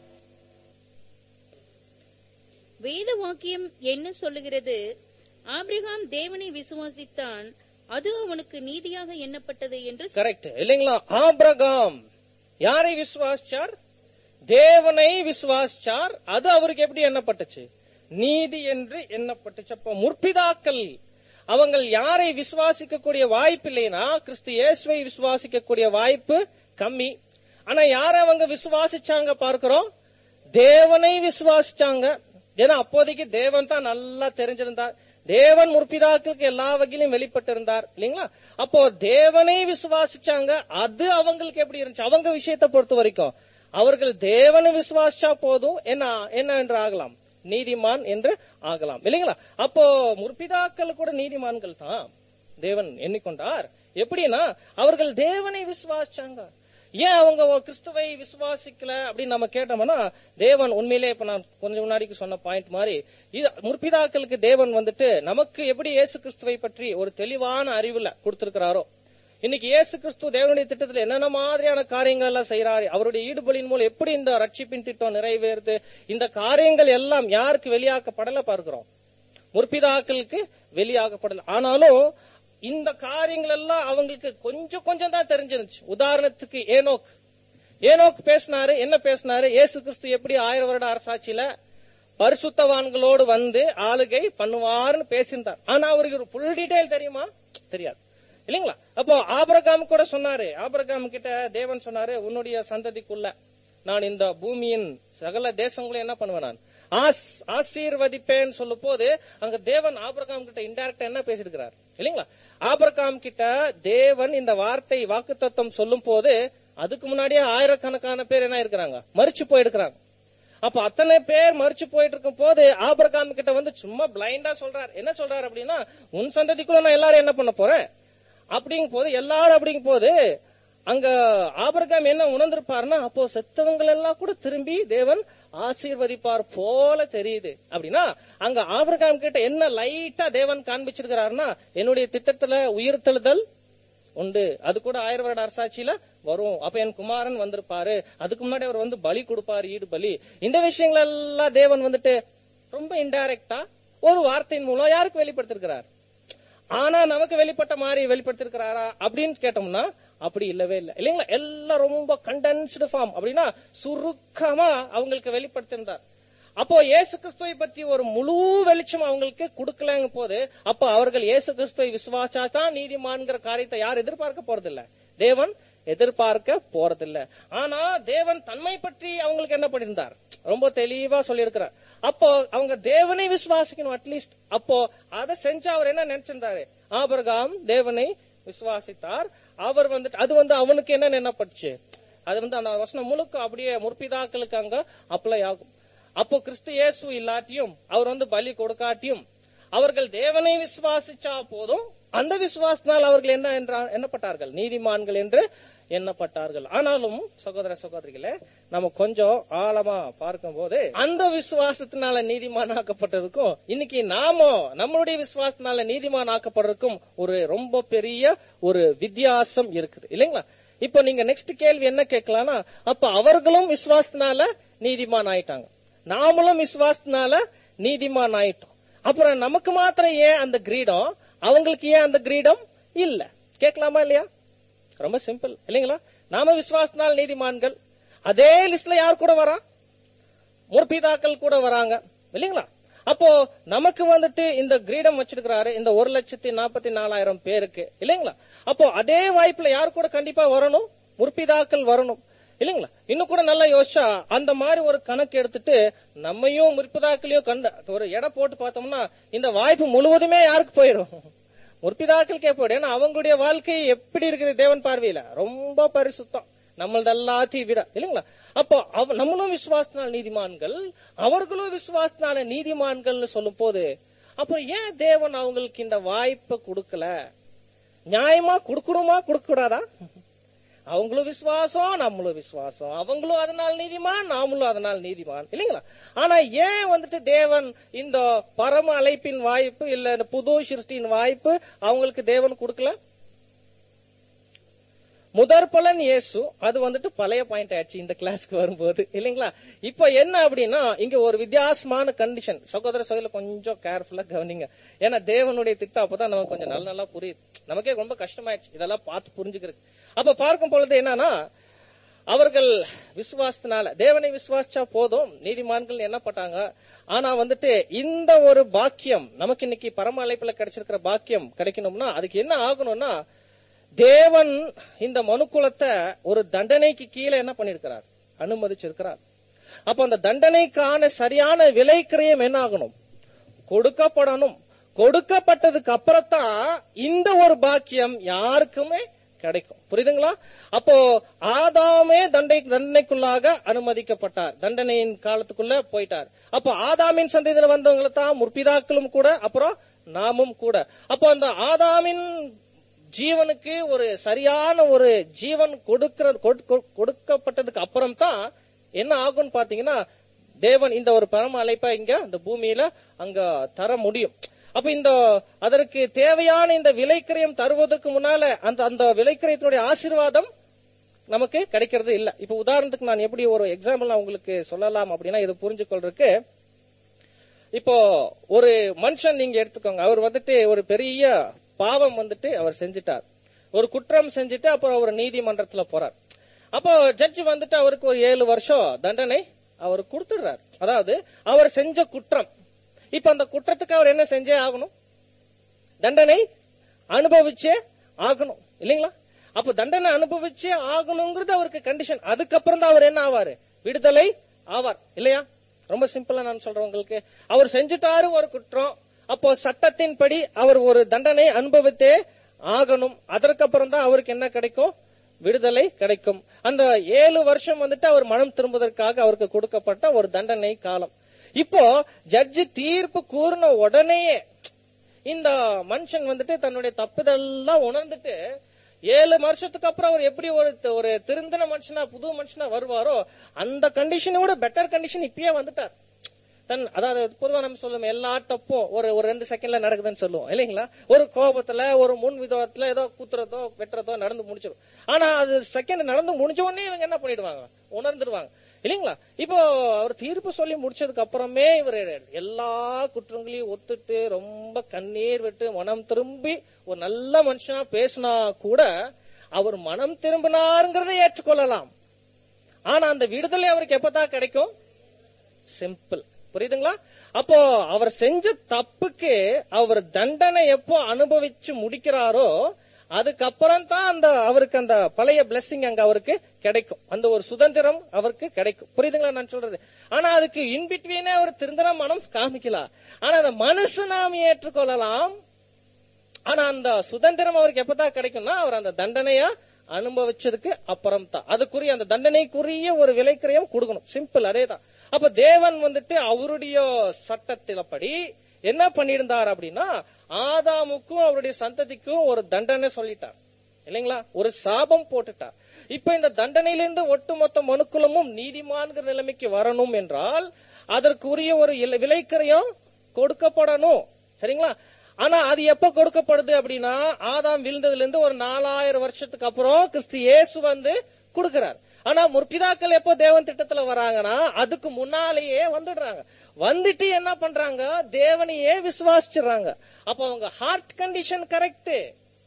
வேத வாக்கியம் என்ன சொல்லுகிறது ஆபிரகாம் தேவனை விசுவாசித்தான் அது அவனுக்கு நீதியாக எண்ணப்பட்டது என்று சொ- கரெக்ட் இல்லைங்களா ஆபிரகாம் யாரை விசுவாசிச்சார் தேவனை விசுவாசிச்சார் அது அவருக்கு எப்படி எண்ணப்பட்டுச்சு நீதி என்று எண்ணப்பட்டுச்சு அப்ப முற்பிதாக்கள் அவங்க யாரை விசுவாசிக்கக்கூடிய வாய்ப்பு இல்லைன்னா கிறிஸ்து இயேசுவை விசுவாசிக்கக்கூடிய வாய்ப்பு கம்மி ஆனா யாரை அவங்க விசுவாசிச்சாங்க பார்க்கிறோம் தேவனை விசுவாசிச்சாங்க ஏன்னா அப்போதைக்கு தேவன் தான் நல்லா தெரிஞ்சிருந்தார் தேவன் முற்பிதாக்களுக்கு எல்லா வகையிலும் வெளிப்பட்டிருந்தார் இல்லைங்களா அப்போ தேவனை விசுவாசிச்சாங்க அது அவங்களுக்கு எப்படி இருந்துச்சு அவங்க விஷயத்தை பொறுத்த வரைக்கும் அவர்கள் தேவனை விசுவாசிச்சா போதும் என்ன என்ன என்று ஆகலாம் நீதிமான் என்று ஆகலாம் இல்லைங்களா அப்போ முற்பிதாக்கள் கூட நீதிமான்கள் தான் தேவன் எண்ணிக்கொண்டார் எப்படின்னா அவர்கள் தேவனை விசுவாசிச்சாங்க ஏன் அவங்க ஒரு கிறிஸ்துவை விசுவாசிக்கல அப்படின்னு நம்ம கேட்டோம்னா தேவன் உண்மையிலே இப்ப நான் கொஞ்சம் முன்னாடிக்கு சொன்ன பாயிண்ட் மாதிரி இது முற்பிதாக்களுக்கு தேவன் வந்துட்டு நமக்கு எப்படி இயேசு கிறிஸ்துவை பற்றி ஒரு தெளிவான அறிவுல கொடுத்திருக்கிறாரோ இன்னைக்கு இயேசு கிறிஸ்து தேவனுடைய திட்டத்துல என்னென்ன மாதிரியான காரியங்கள் எல்லாம் செய்யறாரு அவருடைய ஈடுபலின் மூலம் எப்படி இந்த ரட்சிப்பின் திட்டம் நிறைவேறுது இந்த காரியங்கள் எல்லாம் யாருக்கு வெளியாக்கப்படல பார்க்கிறோம் முற்பிதாக்களுக்கு வெளியாகப்படல ஆனாலும் இந்த காரியங்கள் எல்லாம் அவங்களுக்கு கொஞ்சம் கொஞ்சம் தான் தெரிஞ்சிருந்துச்சு உதாரணத்துக்கு ஏனோக் ஏனோக் பேசினாரு என்ன பேசினாரு இயேசு கிறிஸ்து எப்படி ஆயிரம் வருட அரசாட்சியில பரிசுத்தவான்களோடு வந்து ஆளுகை பண்ணுவாருன்னு பேசியிருந்தார் ஆனா அவருக்கு ஒரு புல் டீடைல் தெரியுமா தெரியாது இல்லைங்களா அப்போ ஆபரகாம் கூட சொன்னாரு ஆபரகாம் கிட்ட தேவன் சொன்னாரு உன்னுடைய சந்ததிக்குள்ள நான் இந்த பூமியின் சகல தேசங்களையும் என்ன பண்ணுவேன் நான் ஆஸ்- ஆசீர்வதிப்பேன்னு சொல்லும் போது அங்க தேவன் ஆபிரகாம் கிட்ட இன்டைரக்டா என்ன பேசியிருக்கிறார் இல்லைங்களா ஆபிரகாம் கிட்ட தேவன் இந்த வார்த்தை வாக்குத்தத்தம் சொல்லும் போது அதுக்கு முன்னாடியே ஆயிரக்கணக்கான பேர் என்ன இருக்கிறாங்க மறிச்சு போயிருக்கிறாங்க அப்ப அத்தனை பேர் மறிச்சு போயிட்டு இருக்கும் போது ஆபிரகாம் கிட்ட வந்து சும்மா பிளைண்டா சொல்றார் என்ன சொல்றாரு அப்படின்னா உன் சந்ததிக்குள்ள நான் எல்லாரும் என்ன பண்ண போறேன் அப்படிங்கும் போது எல்லாரும் அப்படிங்கும் போது அங்க ஆபிரகாம் என்ன உணர்ந்திருப்பார்னா அப்போ செத்தவங்கள் எல்லாம் கூட திரும்பி தேவன் ஆசீர்வதிப்பார் போல தெரியுது அப்படின்னா அங்க ஆபிரகாம் கிட்ட என்ன லைட்டா தேவன் காண்பிச்சிருக்கிறாருன்னா என்னுடைய திட்டத்துல உயிர்த்தெழுதல் உண்டு அது கூட ஆயிரம் வருட அரசாட்சியில வரும் அப்ப என் குமாரன் வந்திருப்பாரு அதுக்கு முன்னாடி அவர் வந்து பலி கொடுப்பாரு ஈடு பலி இந்த விஷயங்கள் எல்லாம் தேவன் வந்துட்டு ரொம்ப இன்டைரக்டா ஒரு வார்த்தையின் மூலம் யாருக்கு வெளிப்படுத்திருக்கிறார் ஆனா நமக்கு வெளிப்பட்ட மாதிரி வெளிப்படுத்திருக்கிறாரா அப்படின்னு கேட்டோம்னா அப்படி இல்லவே இல்லை இல்லைங்களா எல்லாம் ரொம்ப கண்டென்ஸ்டு ஃபார்ம் அப்படின்னா சுருக்கமா அவங்களுக்கு வெளிப்படுத்திருந்தார் அப்போ இயேசு கிறிஸ்துவை பற்றி ஒரு முழு வெளிச்சம் அவங்களுக்கு கொடுக்கலங்க போது அப்போ அவர்கள் இயேசு கிறிஸ்துவை விசுவாசா தான் நீதிமான்கிற காரியத்தை யார் எதிர்பார்க்க போறதில்ல தேவன் எதிர்பார்க்க போறதில்ல ஆனா தேவன் தன்மை பற்றி அவங்களுக்கு என்ன பண்ணியிருந்தார் ரொம்ப தெளிவா சொல்லியிருக்கிறார் அப்போ அவங்க தேவனை விசுவாசிக்கணும் அட்லீஸ்ட் அப்போ அதை செஞ்சு அவர் என்ன நினைச்சிருந்தாரு ஆபரகாம் தேவனை விசுவாசித்தார் அவர் வந்துட்டு அது வந்து அவனுக்கு என்ன நினைப்பட்டுச்சு அது வந்து அந்த வசனம் முழுக்க அப்படியே முற்பிதாக்களுக்கு அங்க அப்ளை ஆகும் அப்போ கிறிஸ்து இயேசு இல்லாட்டியும் அவர் வந்து பலி கொடுக்காட்டியும் அவர்கள் தேவனை விசுவாசிச்சா போதும் அந்த விசுவாசத்தினால் அவர்கள் என்ன என்றா- எண்ணப்பட்டார்கள் நீதிமான்கள் என்று எண்ணப்பட்டார்கள் ஆனாலும் சகோதர சகோதரிகளே நம்ம கொஞ்சம் ஆழமா பார்க்கும்போது அந்த விசுவாசத்தினால நீதிமானாக்கப்பட்டதுக்கும் இன்னைக்கு நாம நம்மளுடைய விசுவாசத்தினால நீதிமானாக்கப்படுறதுக்கும் ஒரு ரொம்ப பெரிய ஒரு வித்தியாசம் இருக்குது இல்லைங்களா இப்ப நீங்க நெக்ஸ்ட் கேள்வி என்ன கேட்கலாம்னா அப்ப அவர்களும் விசுவாசத்தினால நீதிமான் ஆயிட்டாங்க நாமளும் விசுவாசத்தினால நீதிமான் ஆயிட்டோம் அப்புறம் நமக்கு மாத்திரம் ஏன் அந்த கிரீடம் அவங்களுக்கு ஏன் அந்த கிரீடம் இல்ல கேட்கலாமா இல்லையா ரொம்ப சிம்பிள் இல்லைங்களா நாம விசுவாசனால் நீதிமான்கள் அதே லிஸ்ட்ல யார் கூட வரா முற்பிதாக்கள் கூட வராங்க இல்லைங்களா அப்போ நமக்கு வந்துட்டு இந்த கிரீடம் வச்சிருக்கிறாரு இந்த ஒரு லட்சத்தி நாற்பத்தி நாலாயிரம் பேருக்கு இல்லைங்களா அப்போ அதே வாய்ப்புல யார் கூட கண்டிப்பா வரணும் முற்பிதாக்கள் வரணும் இல்லைங்களா இன்னும் கூட நல்லா யோசிச்சா அந்த மாதிரி ஒரு கணக்கு எடுத்துட்டு நம்மையும் முற்பிதாக்களையும் கண்ட ஒரு எடை போட்டு பார்த்தோம்னா இந்த வாய்ப்பு முழுவதுமே யாருக்கு போயிடும் முற்பிதாக்களுக்கே போயிடும் ஏன்னா அவங்களுடைய வாழ்க்கை எப்படி இருக்குது தேவன் பார்வையில ரொம்ப பரிசுத்தம் நம்மளது எல்லாத்தையும் விட இல்லைங்களா அப்போ அவ- நம்மளும் விசுவாசனால நீதிமான்கள் அவர்களும் விசுவாசனால நீதிமான்கள்னு சொல்லும் போது அப்புறம் ஏன் தேவன் அவங்களுக்கு இந்த வாய்ப்பை கொடுக்கல நியாயமா கொடுக்கணுமா கொடுக்க கூடாதா அவங்களும் விசுவாசம் நம்மளும் விசுவாசம் அவங்களும் அதனால் நீதிமான் நாமளும் அதனால் நீதிமான் இல்லைங்களா ஆனா ஏன் வந்துட்டு தேவன் இந்த பரம அழைப்பின் வாய்ப்பு இல்ல இந்த புது சிருஷ்டியின் வாய்ப்பு அவங்களுக்கு தேவன் கொடுக்கல முதற் பலன் இயேசு அது வந்துட்டு பழைய பாயிண்ட் ஆயிடுச்சு இந்த கிளாஸ்க்கு வரும்போது இல்லைங்களா இப்ப என்ன அப்படின்னா இங்க ஒரு வித்தியாசமான கண்டிஷன் சகோதர சகோதர கொஞ்சம் கேர்ஃபுல்லா கவனிங்க ஏன்னா தேவனுடைய திட்டம் அப்பதான் நமக்கு கொஞ்சம் நல்ல நல்லா புரியுது நமக்கே ரொம்ப கஷ்டமாயிடுச்சு இதெல்லாம் பார்த்து புரிஞ்சுக்கிறது அப்ப பார்க்கும் பொழுது என்னன்னா அவர்கள் விசுவாசத்தினால தேவனை விசுவாசிச்சா போதும் நீதிமான்கள் என்ன பட்டாங்க ஆனா வந்துட்டு இந்த ஒரு பாக்கியம் நமக்கு இன்னைக்கு பரம அழைப்புல கிடைச்சிருக்கிற பாக்கியம் கிடைக்கணும்னா அதுக்கு என்ன ஆகணும்னா தேவன் இந்த மனுக்குலத்தை ஒரு தண்டனைக்கு கீழே என்ன பண்ணிருக்கிறார் அனுமதிச்சிருக்கிறார் அப்ப அந்த தண்டனைக்கான சரியான விலை கிரயம் என்ன ஆகணும் கொடுக்கப்படணும் கொடுக்கப்பட்டதுக்கு அப்புறம்தான் இந்த ஒரு பாக்கியம் யாருக்குமே கிடைக்கும் புரியுதுங்களா அப்போ ஆதாமே தண்டை தண்டனைக்குள்ளாக அனுமதிக்கப்பட்டார் தண்டனையின் காலத்துக்குள்ள போயிட்டார் அப்போ ஆதாமின் சந்ததியில வந்தவங்களை தான் முற்பிதாக்களும் கூட அப்புறம் நாமும் கூட அப்போ அந்த ஆதாமின் ஜீவனுக்கு ஒரு சரியான ஒரு ஜீவன் கொடுக்கிறது கொடு- கொடுக்கப்பட்டதுக்கு அப்புறம் தான் என்ன ஆகும்னு பாத்தீங்கன்னா தேவன் இந்த ஒரு பரம அழைப்பை இங்க இந்த பூமியில அங்க தர முடியும் அப்ப இந்த அதற்கு தேவையான இந்த விலைக்கிரயம் தருவதற்கு முன்னால அந்த அந்த விலைக்கிரயத்தினுடைய ஆசீர்வாதம் நமக்கு கிடைக்கிறது இல்ல இப்ப உதாரணத்துக்கு நான் எப்படி ஒரு எக்ஸாம்பிள் நான் உங்களுக்கு சொல்லலாம் அப்படின்னா இதை புரிஞ்சு கொள்றதுக்கு இப்போ ஒரு மனுஷன் நீங்க எடுத்துக்கோங்க அவர் வந்துட்டு ஒரு பெரிய பாவம் வந்துட்டு அவர் செஞ்சுட்டார் ஒரு குற்றம் செஞ்சுட்டு அப்புறம் அவர் நீதிமன்றத்துல போறார் அப்போ ஜட்ஜ் வந்துட்டு அவருக்கு ஒரு ஏழு வருஷம் தண்டனை அவர் கொடுத்துடுறார் அதாவது அவர் செஞ்ச குற்றம் இப்ப அந்த குற்றத்துக்கு அவர் என்ன செஞ்சே ஆகணும் தண்டனை அனுபவிச்சே ஆகணும் இல்லைங்களா அப்ப தண்டனை அனுபவிச்சே ஆகணுங்கிறது அவருக்கு கண்டிஷன் அதுக்கப்புறம் தான் அவர் என்ன ஆவாரு விடுதலை ஆவார் இல்லையா ரொம்ப சிம்பிளா நான் சொல்றேன் உங்களுக்கு அவர் செஞ்சுட்டாரு ஒரு குற்றம் அப்போ சட்டத்தின்படி அவர் ஒரு தண்டனை அனுபவித்தே ஆகணும் அதற்கப்புறம் தான் அவருக்கு என்ன கிடைக்கும் விடுதலை கிடைக்கும் அந்த ஏழு வருஷம் வந்துட்டு அவர் மனம் திரும்புவதற்காக அவருக்கு கொடுக்கப்பட்ட ஒரு தண்டனை காலம் இப்போ ஜட்ஜி தீர்ப்பு கூறின உடனேயே இந்த மனுஷன் வந்துட்டு தன்னுடைய தப்புதெல்லாம் உணர்ந்துட்டு ஏழு வருஷத்துக்கு அப்புறம் அவர் எப்படி ஒரு ஒரு திருந்தின மனுஷனா புது மனுஷனா வருவாரோ அந்த கண்டிஷனோட பெட்டர் கண்டிஷன் இப்பயே வந்துட்டார் தன் அதாவது பொதுவா நம்ம சொல்லுவோம் எல்லா தப்பும் ஒரு ஒரு ரெண்டு செகண்ட்ல நடக்குதுன்னு சொல்லுவோம் இல்லைங்களா ஒரு கோபத்துல ஒரு முன் விதத்துல ஏதோ குத்துறதோ வெட்டுறதோ நடந்து முடிச்சிடும் ஆனா அது செகண்ட் நடந்து முடிஞ்ச உடனே இவங்க என்ன பண்ணிடுவாங்க உணர்ந்துருவாங்க இல்லைங்களா இப்போ அவர் தீர்ப்பு சொல்லி முடிச்சதுக்கு அப்புறமே இவர் எல்லா குற்றங்களையும் ஒத்துட்டு ரொம்ப கண்ணீர் விட்டு மனம் திரும்பி ஒரு நல்ல மனுஷனா பேசினா கூட அவர் மனம் திரும்பினாருங்கிறதை ஏற்றுக்கொள்ளலாம் ஆனா அந்த விடுதலை அவருக்கு எப்பதான் கிடைக்கும் சிம்பிள் புரியுதுங்களா அப்போ அவர் செஞ்ச தப்புக்கு அவர் தண்டனை எப்போ அனுபவிச்சு முடிக்கிறாரோ அதுக்கப்புறம் தான் அந்த அவருக்கு அந்த பழைய பிளெஸிங் அங்க அவருக்கு கிடைக்கும் அந்த ஒரு சுதந்திரம் அவருக்கு கிடைக்கும் புரியுதுங்களா நான் சொல்றது ஆனா அதுக்கு இன்பிட்வீனே அவர் திருந்தன மனம் காமிக்கலாம் ஆனா அந்த மனசு நாம் ஏற்றுக்கொள்ளலாம் ஆனா அந்த சுதந்திரம் அவருக்கு எப்பதான் கிடைக்கும்னா அவர் அந்த தண்டனையா அனுபவிச்சதுக்கு அப்புறம் தான் அதுக்குரிய அந்த தண்டனைக்குரிய ஒரு விலைக்கிரயம் கொடுக்கணும் சிம்பிள் அதே தான் அப்ப தேவன் வந்துட்டு அவருடைய சட்டத்திலப்படி என்ன பண்ணியிருந்தார் அப்படின்னா ஆதாமுக்கும் அவருடைய சந்ததிக்கும் ஒரு தண்டனை சொல்லிட்டார் இல்லைங்களா ஒரு சாபம் போட்டுட்டார் இப்ப இந்த தண்டனையிலிருந்து ஒட்டுமொத்த மனுக்குலமும் நீதிமான்கிற நிலைமைக்கு வரணும் என்றால் அதற்குரிய ஒரு இல- விலைக்கிரயம் கொடுக்கப்படணும் சரிங்களா ஆனா அது எப்ப கொடுக்கப்படுது அப்படின்னா ஆதாம் விழுந்ததுல இருந்து ஒரு நாலாயிரம் வருஷத்துக்கு அப்புறம் கிறிஸ்து இயேசு வந்து கொடுக்கிறார் ஆனா முற்பிதாக்கள் எப்போ தேவன் திட்டத்துல வராங்கன்னா அதுக்கு முன்னாலேயே வந்துடுறாங்க வந்துட்டு என்ன பண்றாங்க தேவனையே விசுவாசிச்சுறாங்க அப்ப அவங்க ஹார்ட் கண்டிஷன் கரெக்ட்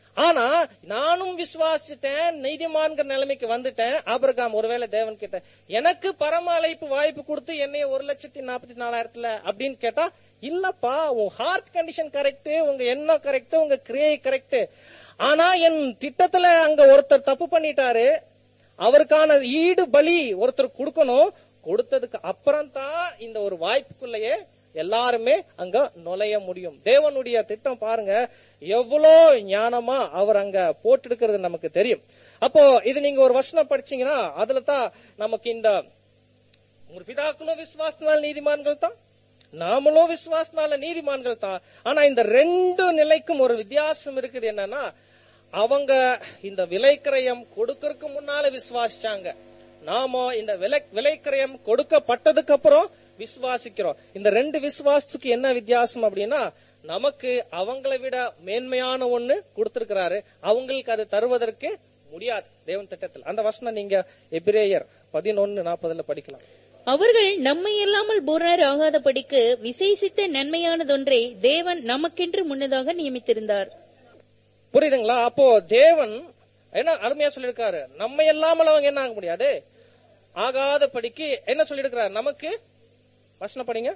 ஆனா நானும் விசுவாசிட்டேன் நீதிமான்கிற நிலைமைக்கு வந்துட்டேன் ஆபிரகாம் ஒருவேளை தேவன் கிட்ட எனக்கு பரம அழைப்பு வாய்ப்பு கொடுத்து என்னைய ஒரு லட்சத்தி நாற்பத்தி நாலாயிரத்துல அப்படின்னு கேட்டா இல்லப்பா உன் ஹார்ட் கண்டிஷன் கரெக்ட் உங்க எண்ணம் கரெக்ட் உங்க கிரியை கரெக்ட் ஆனா என் திட்டத்துல அங்க ஒருத்தர் தப்பு பண்ணிட்டாரு அவருக்கான ஈடு பலி ஒருத்தர் கொடுக்கணும் கொடுத்ததுக்கு அப்புறம் தான் இந்த ஒரு வாய்ப்புக்குள்ளேயே எல்லாருமே அங்க நுழைய முடியும் தேவனுடைய திட்டம் பாருங்க எவ்வளோ ஞானமா அவர் அங்க போட்டிருக்கிறது நமக்கு தெரியும் அப்போ இது நீங்க ஒரு வசனம் படிச்சீங்கன்னா அதுல தான் நமக்கு இந்த உங்க பிதாக்களும் விசுவாசனால நீதிமான்கள் தான் நாமளும் விசுவாசனால நீதிமான்கள் தான் ஆனா இந்த ரெண்டு நிலைக்கும் ஒரு வித்தியாசம் இருக்குது என்னன்னா அவங்க இந்த விலைக்கிரயம் கொடுக்கறதுக்கு முன்னால விசுவாசிச்சாங்க நாம இந்த விலை விலைக்கிரயம் கொடுக்கப்பட்டதுக்கு அப்புறம் விசுவாசிக்கிறோம் இந்த ரெண்டு விசுவாசத்துக்கு என்ன வித்தியாசம் அப்படின்னா நமக்கு அவங்களை விட மேன்மையான ஒண்ணு கொடுத்திருக்கிறாரு அவங்களுக்கு அது தருவதற்கு முடியாது தேவன் திட்டத்தில் அந்த வசனம் நீங்க எபிரேயர் பதினொன்னு நாற்பதுல படிக்கலாம் அவர்கள் நம்மை இல்லாமல் பூரணர் ஆகாதபடிக்கு விசேஷித்த நன்மையானதொன்றை தேவன் நமக்கென்று முன்னதாக நியமித்திருந்தார் புரியுதுங்களா அப்போ தேவன் என்ன அருமையா சொல்லியிருக்காரு நம்ம இல்லாமல் அவங்க என்ன ஆக முடியாது ஆகாத படிக்கு என்ன சொல்லியிருக்கிறார் நமக்கு வசனம் படிங்க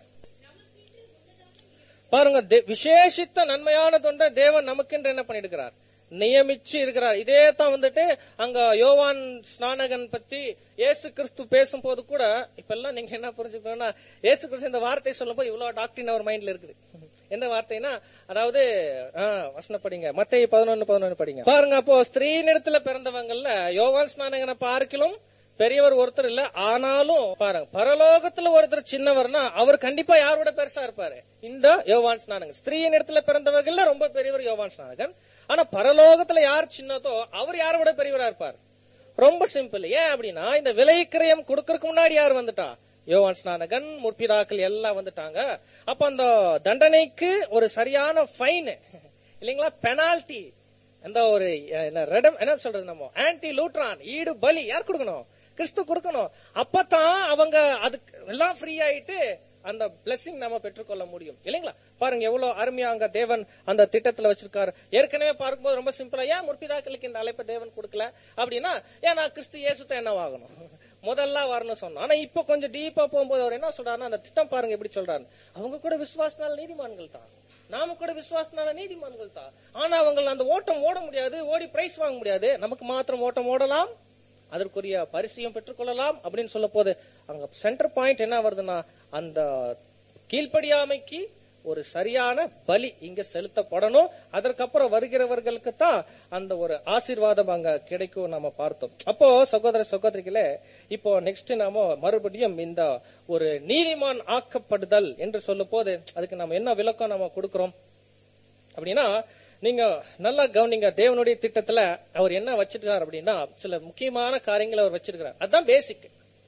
பாருங்க தே- விசேஷித்த நன்மையான தொண்டை தேவன் நமக்கென்று என்ன பண்ணிருக்கிறார் நியமிச்சு இருக்கிறார் இதே தான் வந்துட்டு அங்க யோவான் ஸ்நானகன் பத்தி இயேசு கிறிஸ்து பேசும்போது கூட இப்ப எல்லாம் நீங்க என்ன புரிஞ்சுக்கணும்னா இயேசு கிறிஸ்து இந்த வார்த்தை சொல்லும்போது இவ்வளவு டாக்டரின் அவர் மைண்ட்ல இருக்குது என்ன வார்த்தைனா அதாவது ஆ, வசனம் படிங்க மத்திய பதினொன்னு பதினொன்னு படிங்க பாருங்க அப்போ ஸ்திரீ நிறத்துல பிறந்தவங்கல்ல யோவான் ஸ்நானகனை பார்க்கிலும் பெரியவர் ஒருத்தர் இல்ல ஆனாலும் பாருங்க பரலோகத்துல ஒருத்தர் சின்னவர்னா அவர் கண்டிப்பா யாரோட பெருசா இருப்பாரு இந்த யோவான் ஸ்நானகன் ஸ்திரீயின் இடத்துல பிறந்தவர்கள்ல ரொம்ப பெரியவர் யோவான் ஸ்நானகன் ஆனா பரலோகத்துல யார் சின்னதோ அவர் யாரோட பெரியவரா இருப்பார் ரொம்ப சிம்பிள் ஏன் அப்படின்னா இந்த விலைக்கிரயம் கொடுக்கறதுக்கு முன்னாடி யார் வந்துட்டா யோவான் ஸ்நானகன் முற்பிதாக்கள் எல்லாம் வந்துட்டாங்க அப்ப அந்த தண்டனைக்கு ஒரு சரியான ஃபைன் இல்லைங்களா பெனால்டி அந்த ஒரு அஹ், என்ன ரெடம் என்ன சொல்றது நம்ம ஆன்டி லூட்ரான் ஈடு பலி யார் கொடுக்கணும் கிறிஸ்து கொடுக்கணும் அப்பதான் அவங்க அதுக்கு எல்லாம் ஃப்ரீ ஆயிட்டு அந்த blessing நம்ம பெற்றுக்கொள்ள முடியும் இல்லைங்களா பாருங்க எவ்வளவு அருமையா அங்க தேவன் அந்த திட்டத்துல வச்சிருக்காரு ஏற்கனவே பார்க்கும்போது ரொம்ப சிம்பிளா ஏன் முற்பிதாக்களுக்கு இந்த அழைப்பை தேவன் கொடுக்கல அப்படின்னா ஏன் நான் கிறிஸ்து இயேசுத்த என்ன ஆகணும் முதல்ல வரணும் சொன்னோம் ஆனா இப்ப கொஞ்சம் டீப்பா போகும்போது அவர் என்ன சொல்றாருன்னா அந்த திட்டம் பாருங்க எப்படி சொல்றாரு அவங்க கூட விசுவாசனால நீதிமான்கள் தான் நாம கூட விசுவாசனால நீதிமான்கள் தான் ஆனா அவங்க அந்த ஓட்டம் ஓட முடியாது ஓடி பிரைஸ் வாங்க முடியாது நமக்கு மாத்திரம் ஓட்டம் ஓடலாம் அதற்குரிய பரிசையும் பெற்றுக்கொள்ளலாம் அப்படின்னு சொல்ல போது அங்க சென்டர் பாயிண்ட் என்ன வருதுன்னா அந்த கீழ்ப்படியாமைக்கு ஒரு சரியான பலி இங்க செலுத்தப்படணும் அதற்கப்புறம் வருகிறவர்களுக்கு தான் அந்த ஒரு ஆசீர்வாதம் அங்க கிடைக்கும் நாம பார்த்தோம் அப்போ சகோதர சகோதரிகளே இப்போ நெக்ஸ்ட் நாம மறுபடியும் இந்த ஒரு நீதிமான் ஆக்கப்படுதல் என்று சொல்லும் போது அதுக்கு நம்ம என்ன விளக்கம் நம்ம கொடுக்கிறோம் அப்படின்னா நீங்க நல்லா கவனிங்க தேவனுடைய திட்டத்துல அவர் என்ன வச்சிருக்கார் அப்படின்னா சில முக்கியமான காரியங்களை அவர் வச்சிருக்கிறார் அதுதான் பேசிக்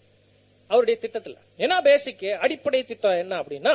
அவருடைய திட்டத்துல என்ன பேசிக் அடிப்படை திட்டம் என்ன அப்படின்னா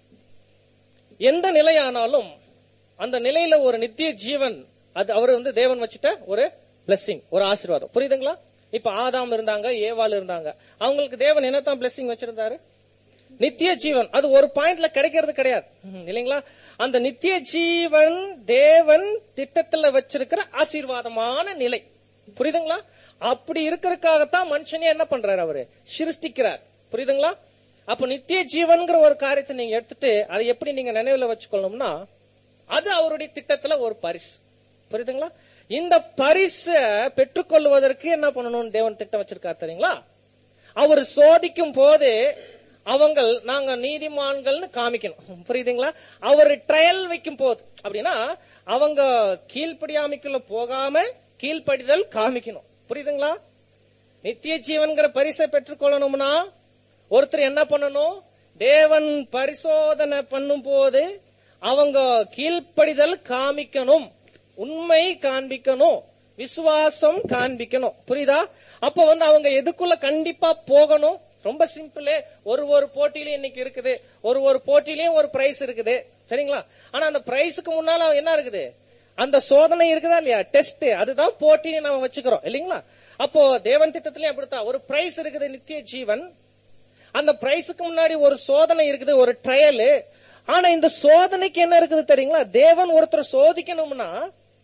எந்த நிலையானாலும் அந்த நிலையில ஒரு நித்திய ஜீவன் அது அவர் வந்து தேவன் வச்சிட்ட ஒரு blessing ஒரு ஆசீர்வாதம் புரியுதுங்களா இப்ப ஆதாம் இருந்தாங்க ஏவாள் இருந்தாங்க அவங்களுக்கு தேவன் என்னத்தான் blessing வச்சிருந்தாரு நித்திய ஜீவன் அது ஒரு பாயிண்ட்ல கிடைக்கிறது கிடையாது ம், இல்லைங்களா அந்த நித்திய ஜீவன் தேவன் திட்டத்துல வச்சிருக்கிற ஆசீர்வாதமான நிலை புரியுதுங்களா அப்படி இருக்கிறதுக்காகத்தான் மனுஷனே என்ன பண்றாரு அவரு சிருஷ்டிக்கிறார் புரியுதுங்களா அப்ப நித்திய ஜீவன்கிற ஒரு காரியத்தை நீங்க எடுத்துட்டு அதை எப்படி நீங்க நினைவுல வச்சுக்கொள்ளணும்னா அது அவருடைய திட்டத்துல ஒரு பரிசு புரியுதுங்களா இந்த பரிசை பெற்றுக்கொள்வதற்கு என்ன பண்ணணும்னு தேவன் திட்டம் வச்சிருக்காரு தெரியுங்களா அவர் சோதிக்கும் போது அவங்க நாங்க நீதிமான்கள்னு காமிக்கணும் புரியுதுங்களா அவர் ட்ரையல் வைக்கும் போது அப்படின்னா அவங்க கீழ்ப்படியாமைக்குள்ள போகாம கீழ்ப்படிதல் காமிக்கணும் புரியுதுங்களா நித்திய ஜீவன்கிற பரிசை பெற்றுக்கொள்ளணும்னா ஒருத்தர் என்ன பண்ணணும் தேவன் பரிசோதனை பண்ணும் போது அவங்க கீழ்ப்படிதல் காமிக்கணும் உண்மை காண்பிக்கணும் விசுவாசம் காண்பிக்கணும் புரியுதா அப்ப வந்து அவங்க எதுக்குள்ள கண்டிப்பா போகணும் ரொம்ப சிம்பிளே ஒரு ஒரு போட்டியிலயும் இன்னைக்கு இருக்குது ஒரு ஒரு போட்டியிலயும் ஒரு பிரைஸ் இருக்குது சரிங்களா ஆனா அந்த பிரைஸுக்கு முன்னால என்ன இருக்குது அந்த சோதனை இருக்குதா இல்லையா டெஸ்ட் அதுதான் போட்டின்னு நம்ம வச்சுக்கிறோம் இல்லைங்களா அப்போ தேவன் திட்டத்திலயும் அப்படித்தான் ஒரு பிரைஸ் இருக்குது நித்திய ஜீவன் அந்த பிரைஸுக்கு முன்னாடி ஒரு சோதனை இருக்குது ஒரு ட்ரையல் ஆனா இந்த சோதனைக்கு என்ன இருக்குது தெரியுங்களா தேவன் ஒருத்தர் சோதிக்கணும்னா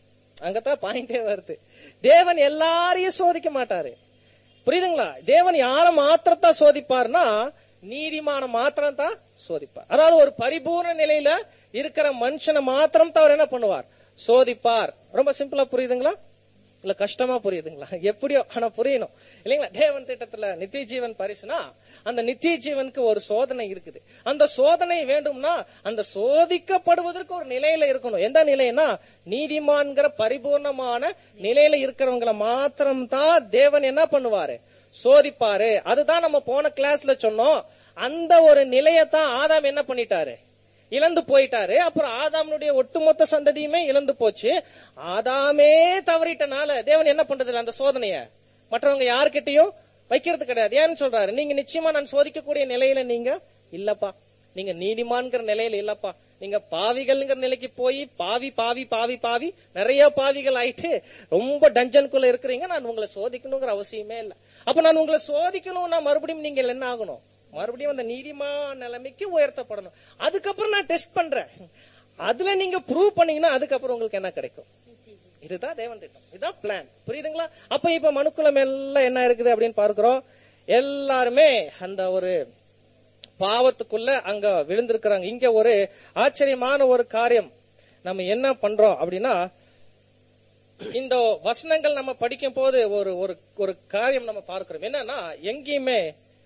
அங்கதான் பாயிண்டே வருது தேவன் எல்லாரையும் சோதிக்க மாட்டாரு புரியுதுங்களா தேவன் யார மாத்திரத்தான் சோதிப்பார்னா நீதிமான மாத்திரம் தான் சோதிப்பார் அதாவது ஒரு பரிபூர்ண நிலையில இருக்கிற மனுஷனை மாத்திரம் தான் அவர் என்ன பண்ணுவார் சோதிப்பார் ரொம்ப சிம்பிளா புரியுதுங்களா இல்ல கஷ்டமா புரியுதுங்களா எப்படியோ ஆனா புரியணும் இல்லைங்களா தேவன் திட்டத்துல நித்திய ஜீவன் பரிசுனா அந்த நித்திய ஜீவனுக்கு ஒரு சோதனை இருக்குது அந்த சோதனை வேண்டும்னா அந்த சோதிக்கப்படுவதற்கு ஒரு நிலையில இருக்கணும் எந்த நிலைன்னா நீதிமான்கிற பரிபூர்ணமான நிலையில இருக்கிறவங்களை மாத்திரம் தான் தேவன் என்ன பண்ணுவாரு சோதிப்பாரு அதுதான் நம்ம போன கிளாஸ்ல சொன்னோம் அந்த ஒரு நிலையத்தான் ஆதாம் என்ன பண்ணிட்டாரு இழந்து போயிட்டாரு அப்புறம் ஆதாமனுடைய ஒட்டுமொத்த சந்ததியுமே இழந்து போச்சு ஆதாமே தவறிட்டனால தேவன் என்ன பண்றது இல்ல அந்த சோதனைய மற்றவங்க யாருக்கிட்டையும் வைக்கிறது கிடையாது ஏன்னு சொல்றாரு நீங்க நிச்சயமா நான் சோதிக்கக்கூடிய நிலையில நீங்க இல்லப்பா நீங்க நீதிமான்கிற நிலையில இல்லப்பா நீங்க பாவிகள்ங்கிற நிலைக்கு போய் பாவி பாவி பாவி பாவி நிறைய பாவிகள் ஆயிட்டு ரொம்ப டஞ்சனுக்குள்ள இருக்கிறீங்க நான் உங்களை சோதிக்கணுங்கிற அவசியமே இல்ல அப்ப நான் உங்களை சோதிக்கணும்னா மறுபடியும் நீங்க என்ன ஆகணும் மறுபடியும் அந்த நீதிமான நிலைமைக்கு உயர்த்தப்படணும் அதுக்கப்புறம் நான் டெஸ்ட் பண்றேன் அதுல நீங்க ப்ரூவ் பண்ணீங்கன்னா அதுக்கப்புறம் உங்களுக்கு என்ன கிடைக்கும் இதுதான் தேவன் திட்டம் இதுதான் பிளான் புரியுதுங்களா அப்ப இப்ப மனுக்குளம் எல்லாம் என்ன இருக்குது அப்படின்னு பார்க்கிறோம் எல்லாருமே அந்த ஒரு பாவத்துக்குள்ள அங்க விழுந்திருக்கிறாங்க இங்க ஒரு ஆச்சரியமான ஒரு காரியம் நம்ம என்ன பண்றோம் அப்படின்னா இந்த வசனங்கள் நம்ம படிக்கும் போது ஒரு ஒரு ஒரு காரியம் நம்ம பார்க்கிறோம் என்னன்னா எங்கேயுமே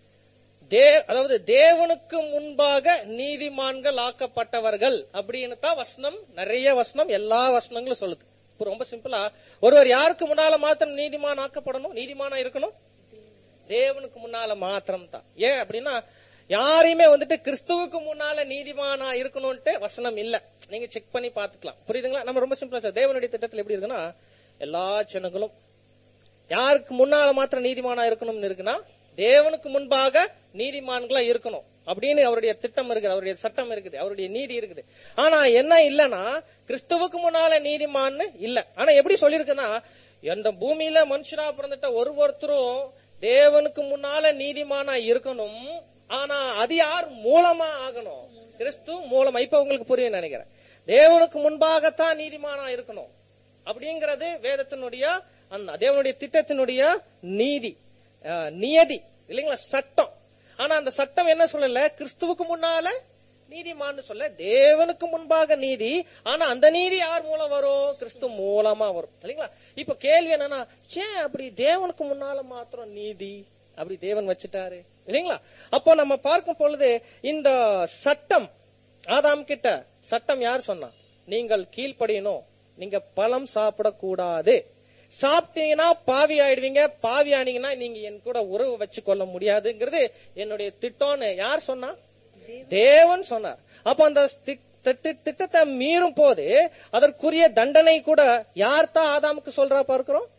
தே அதாவது தேவனுக்கு முன்பாக நீதிமான்கள் ஆக்கப்பட்டவர்கள் அப்படின்னு தான் வசனம் நிறைய வசனம் எல்லா வசனங்களும் சொல்லுது இப்ப ரொம்ப சிம்பிளா ஒருவர் யாருக்கு முன்னால மாத்திரம் நீதிமான் ஆக்கப்படணும் நீதிமானா இருக்கணும் தேவனுக்கு முன்னால மாத்திரம் தான் ஏன் அப்படின்னா யாரையுமே வந்துட்டு கிறிஸ்துவுக்கு முன்னால நீதிமானா இருக்கணும்ட்டு வசனம் இல்ல நீங்க செக் பண்ணி பாத்துக்கலாம் புரியுதுங்களா நம்ம ரொம்ப சிம்பிளா சொல்றோம். தேவனுடைய திட்டத்தில் எப்படி இருக்குன்னா எல்லா ஜனங்களும் யாருக்கு முன்னால மாத்திரம் நீதிமானா இருக்கணும்னு இருக்குன்னா தேவனுக்கு முன்பாக நீதிமான்களா இருக்கணும் அப்படின்னு அவருடைய திட்டம் இருக்குது அவருடைய சட்டம் இருக்குது அவருடைய நீதி இருக்குது ஆனா என்ன இல்லனா கிறிஸ்துவுக்கு முன்னால நீதிமான்னு இல்ல ஆனா எப்படி சொல்லிருக்குன்னா எந்த பூமியில மனுஷனா பிறந்துட்ட ஒரு ஒருத்தரும் தேவனுக்கு முன்னால நீதிமானா இருக்கணும் ஆனா அது யார் மூலமா ஆகணும் கிறிஸ்து மூலமா இப்ப உங்களுக்கு புரியும் நினைக்கிறேன் தேவனுக்கு முன்பாகத்தான் நீதிமானா இருக்கணும் அப்படிங்கிறது வேதத்தினுடைய அந்த தேவனுடைய திட்டத்தினுடைய நீதி அஹ், நியதி இல்லைங்களா சட்டம் ஆனா அந்த சட்டம் என்ன சொல்லல கிறிஸ்துவுக்கு முன்னால நீதிமான்னு சொல்ல தேவனுக்கு முன்பாக நீதி ஆனா அந்த நீதி யார் மூலம் வரும் கிறிஸ்து மூலமா வரும் இல்லைங்களா இப்ப கேள்வி என்னன்னா ஏன் அப்படி தேவனுக்கு முன்னால மாத்திரம் நீதி அப்படி தேவன் வச்சுட்டாரு இல்லைங்களா அப்போ நம்ம பார்க்கும் பொழுது இந்த சட்டம் ஆதாம் கிட்ட சட்டம் யார் சொன்னா நீங்கள் கீழ்ப்படியணும் நீங்க பழம் சாப்பிடக்கூடாது சாப்பிட்டீங்கன்னா பாவி ஆயிடுவீங்க பாவி ஆனீங்கன்னா நீங்க என் கூட உறவு வச்சு கொள்ள முடியாதுங்கிறது என்னுடைய திட்டம்னு யார் சொன்னா தேவன் சொன்னார் அப்ப அந்த தி- திட்ட- திட்டத்தை மீறும் போது அதற்குரிய தண்டனை கூட யார் தான் ஆதாமுக்கு சொல்றா பார்க்கிறோம்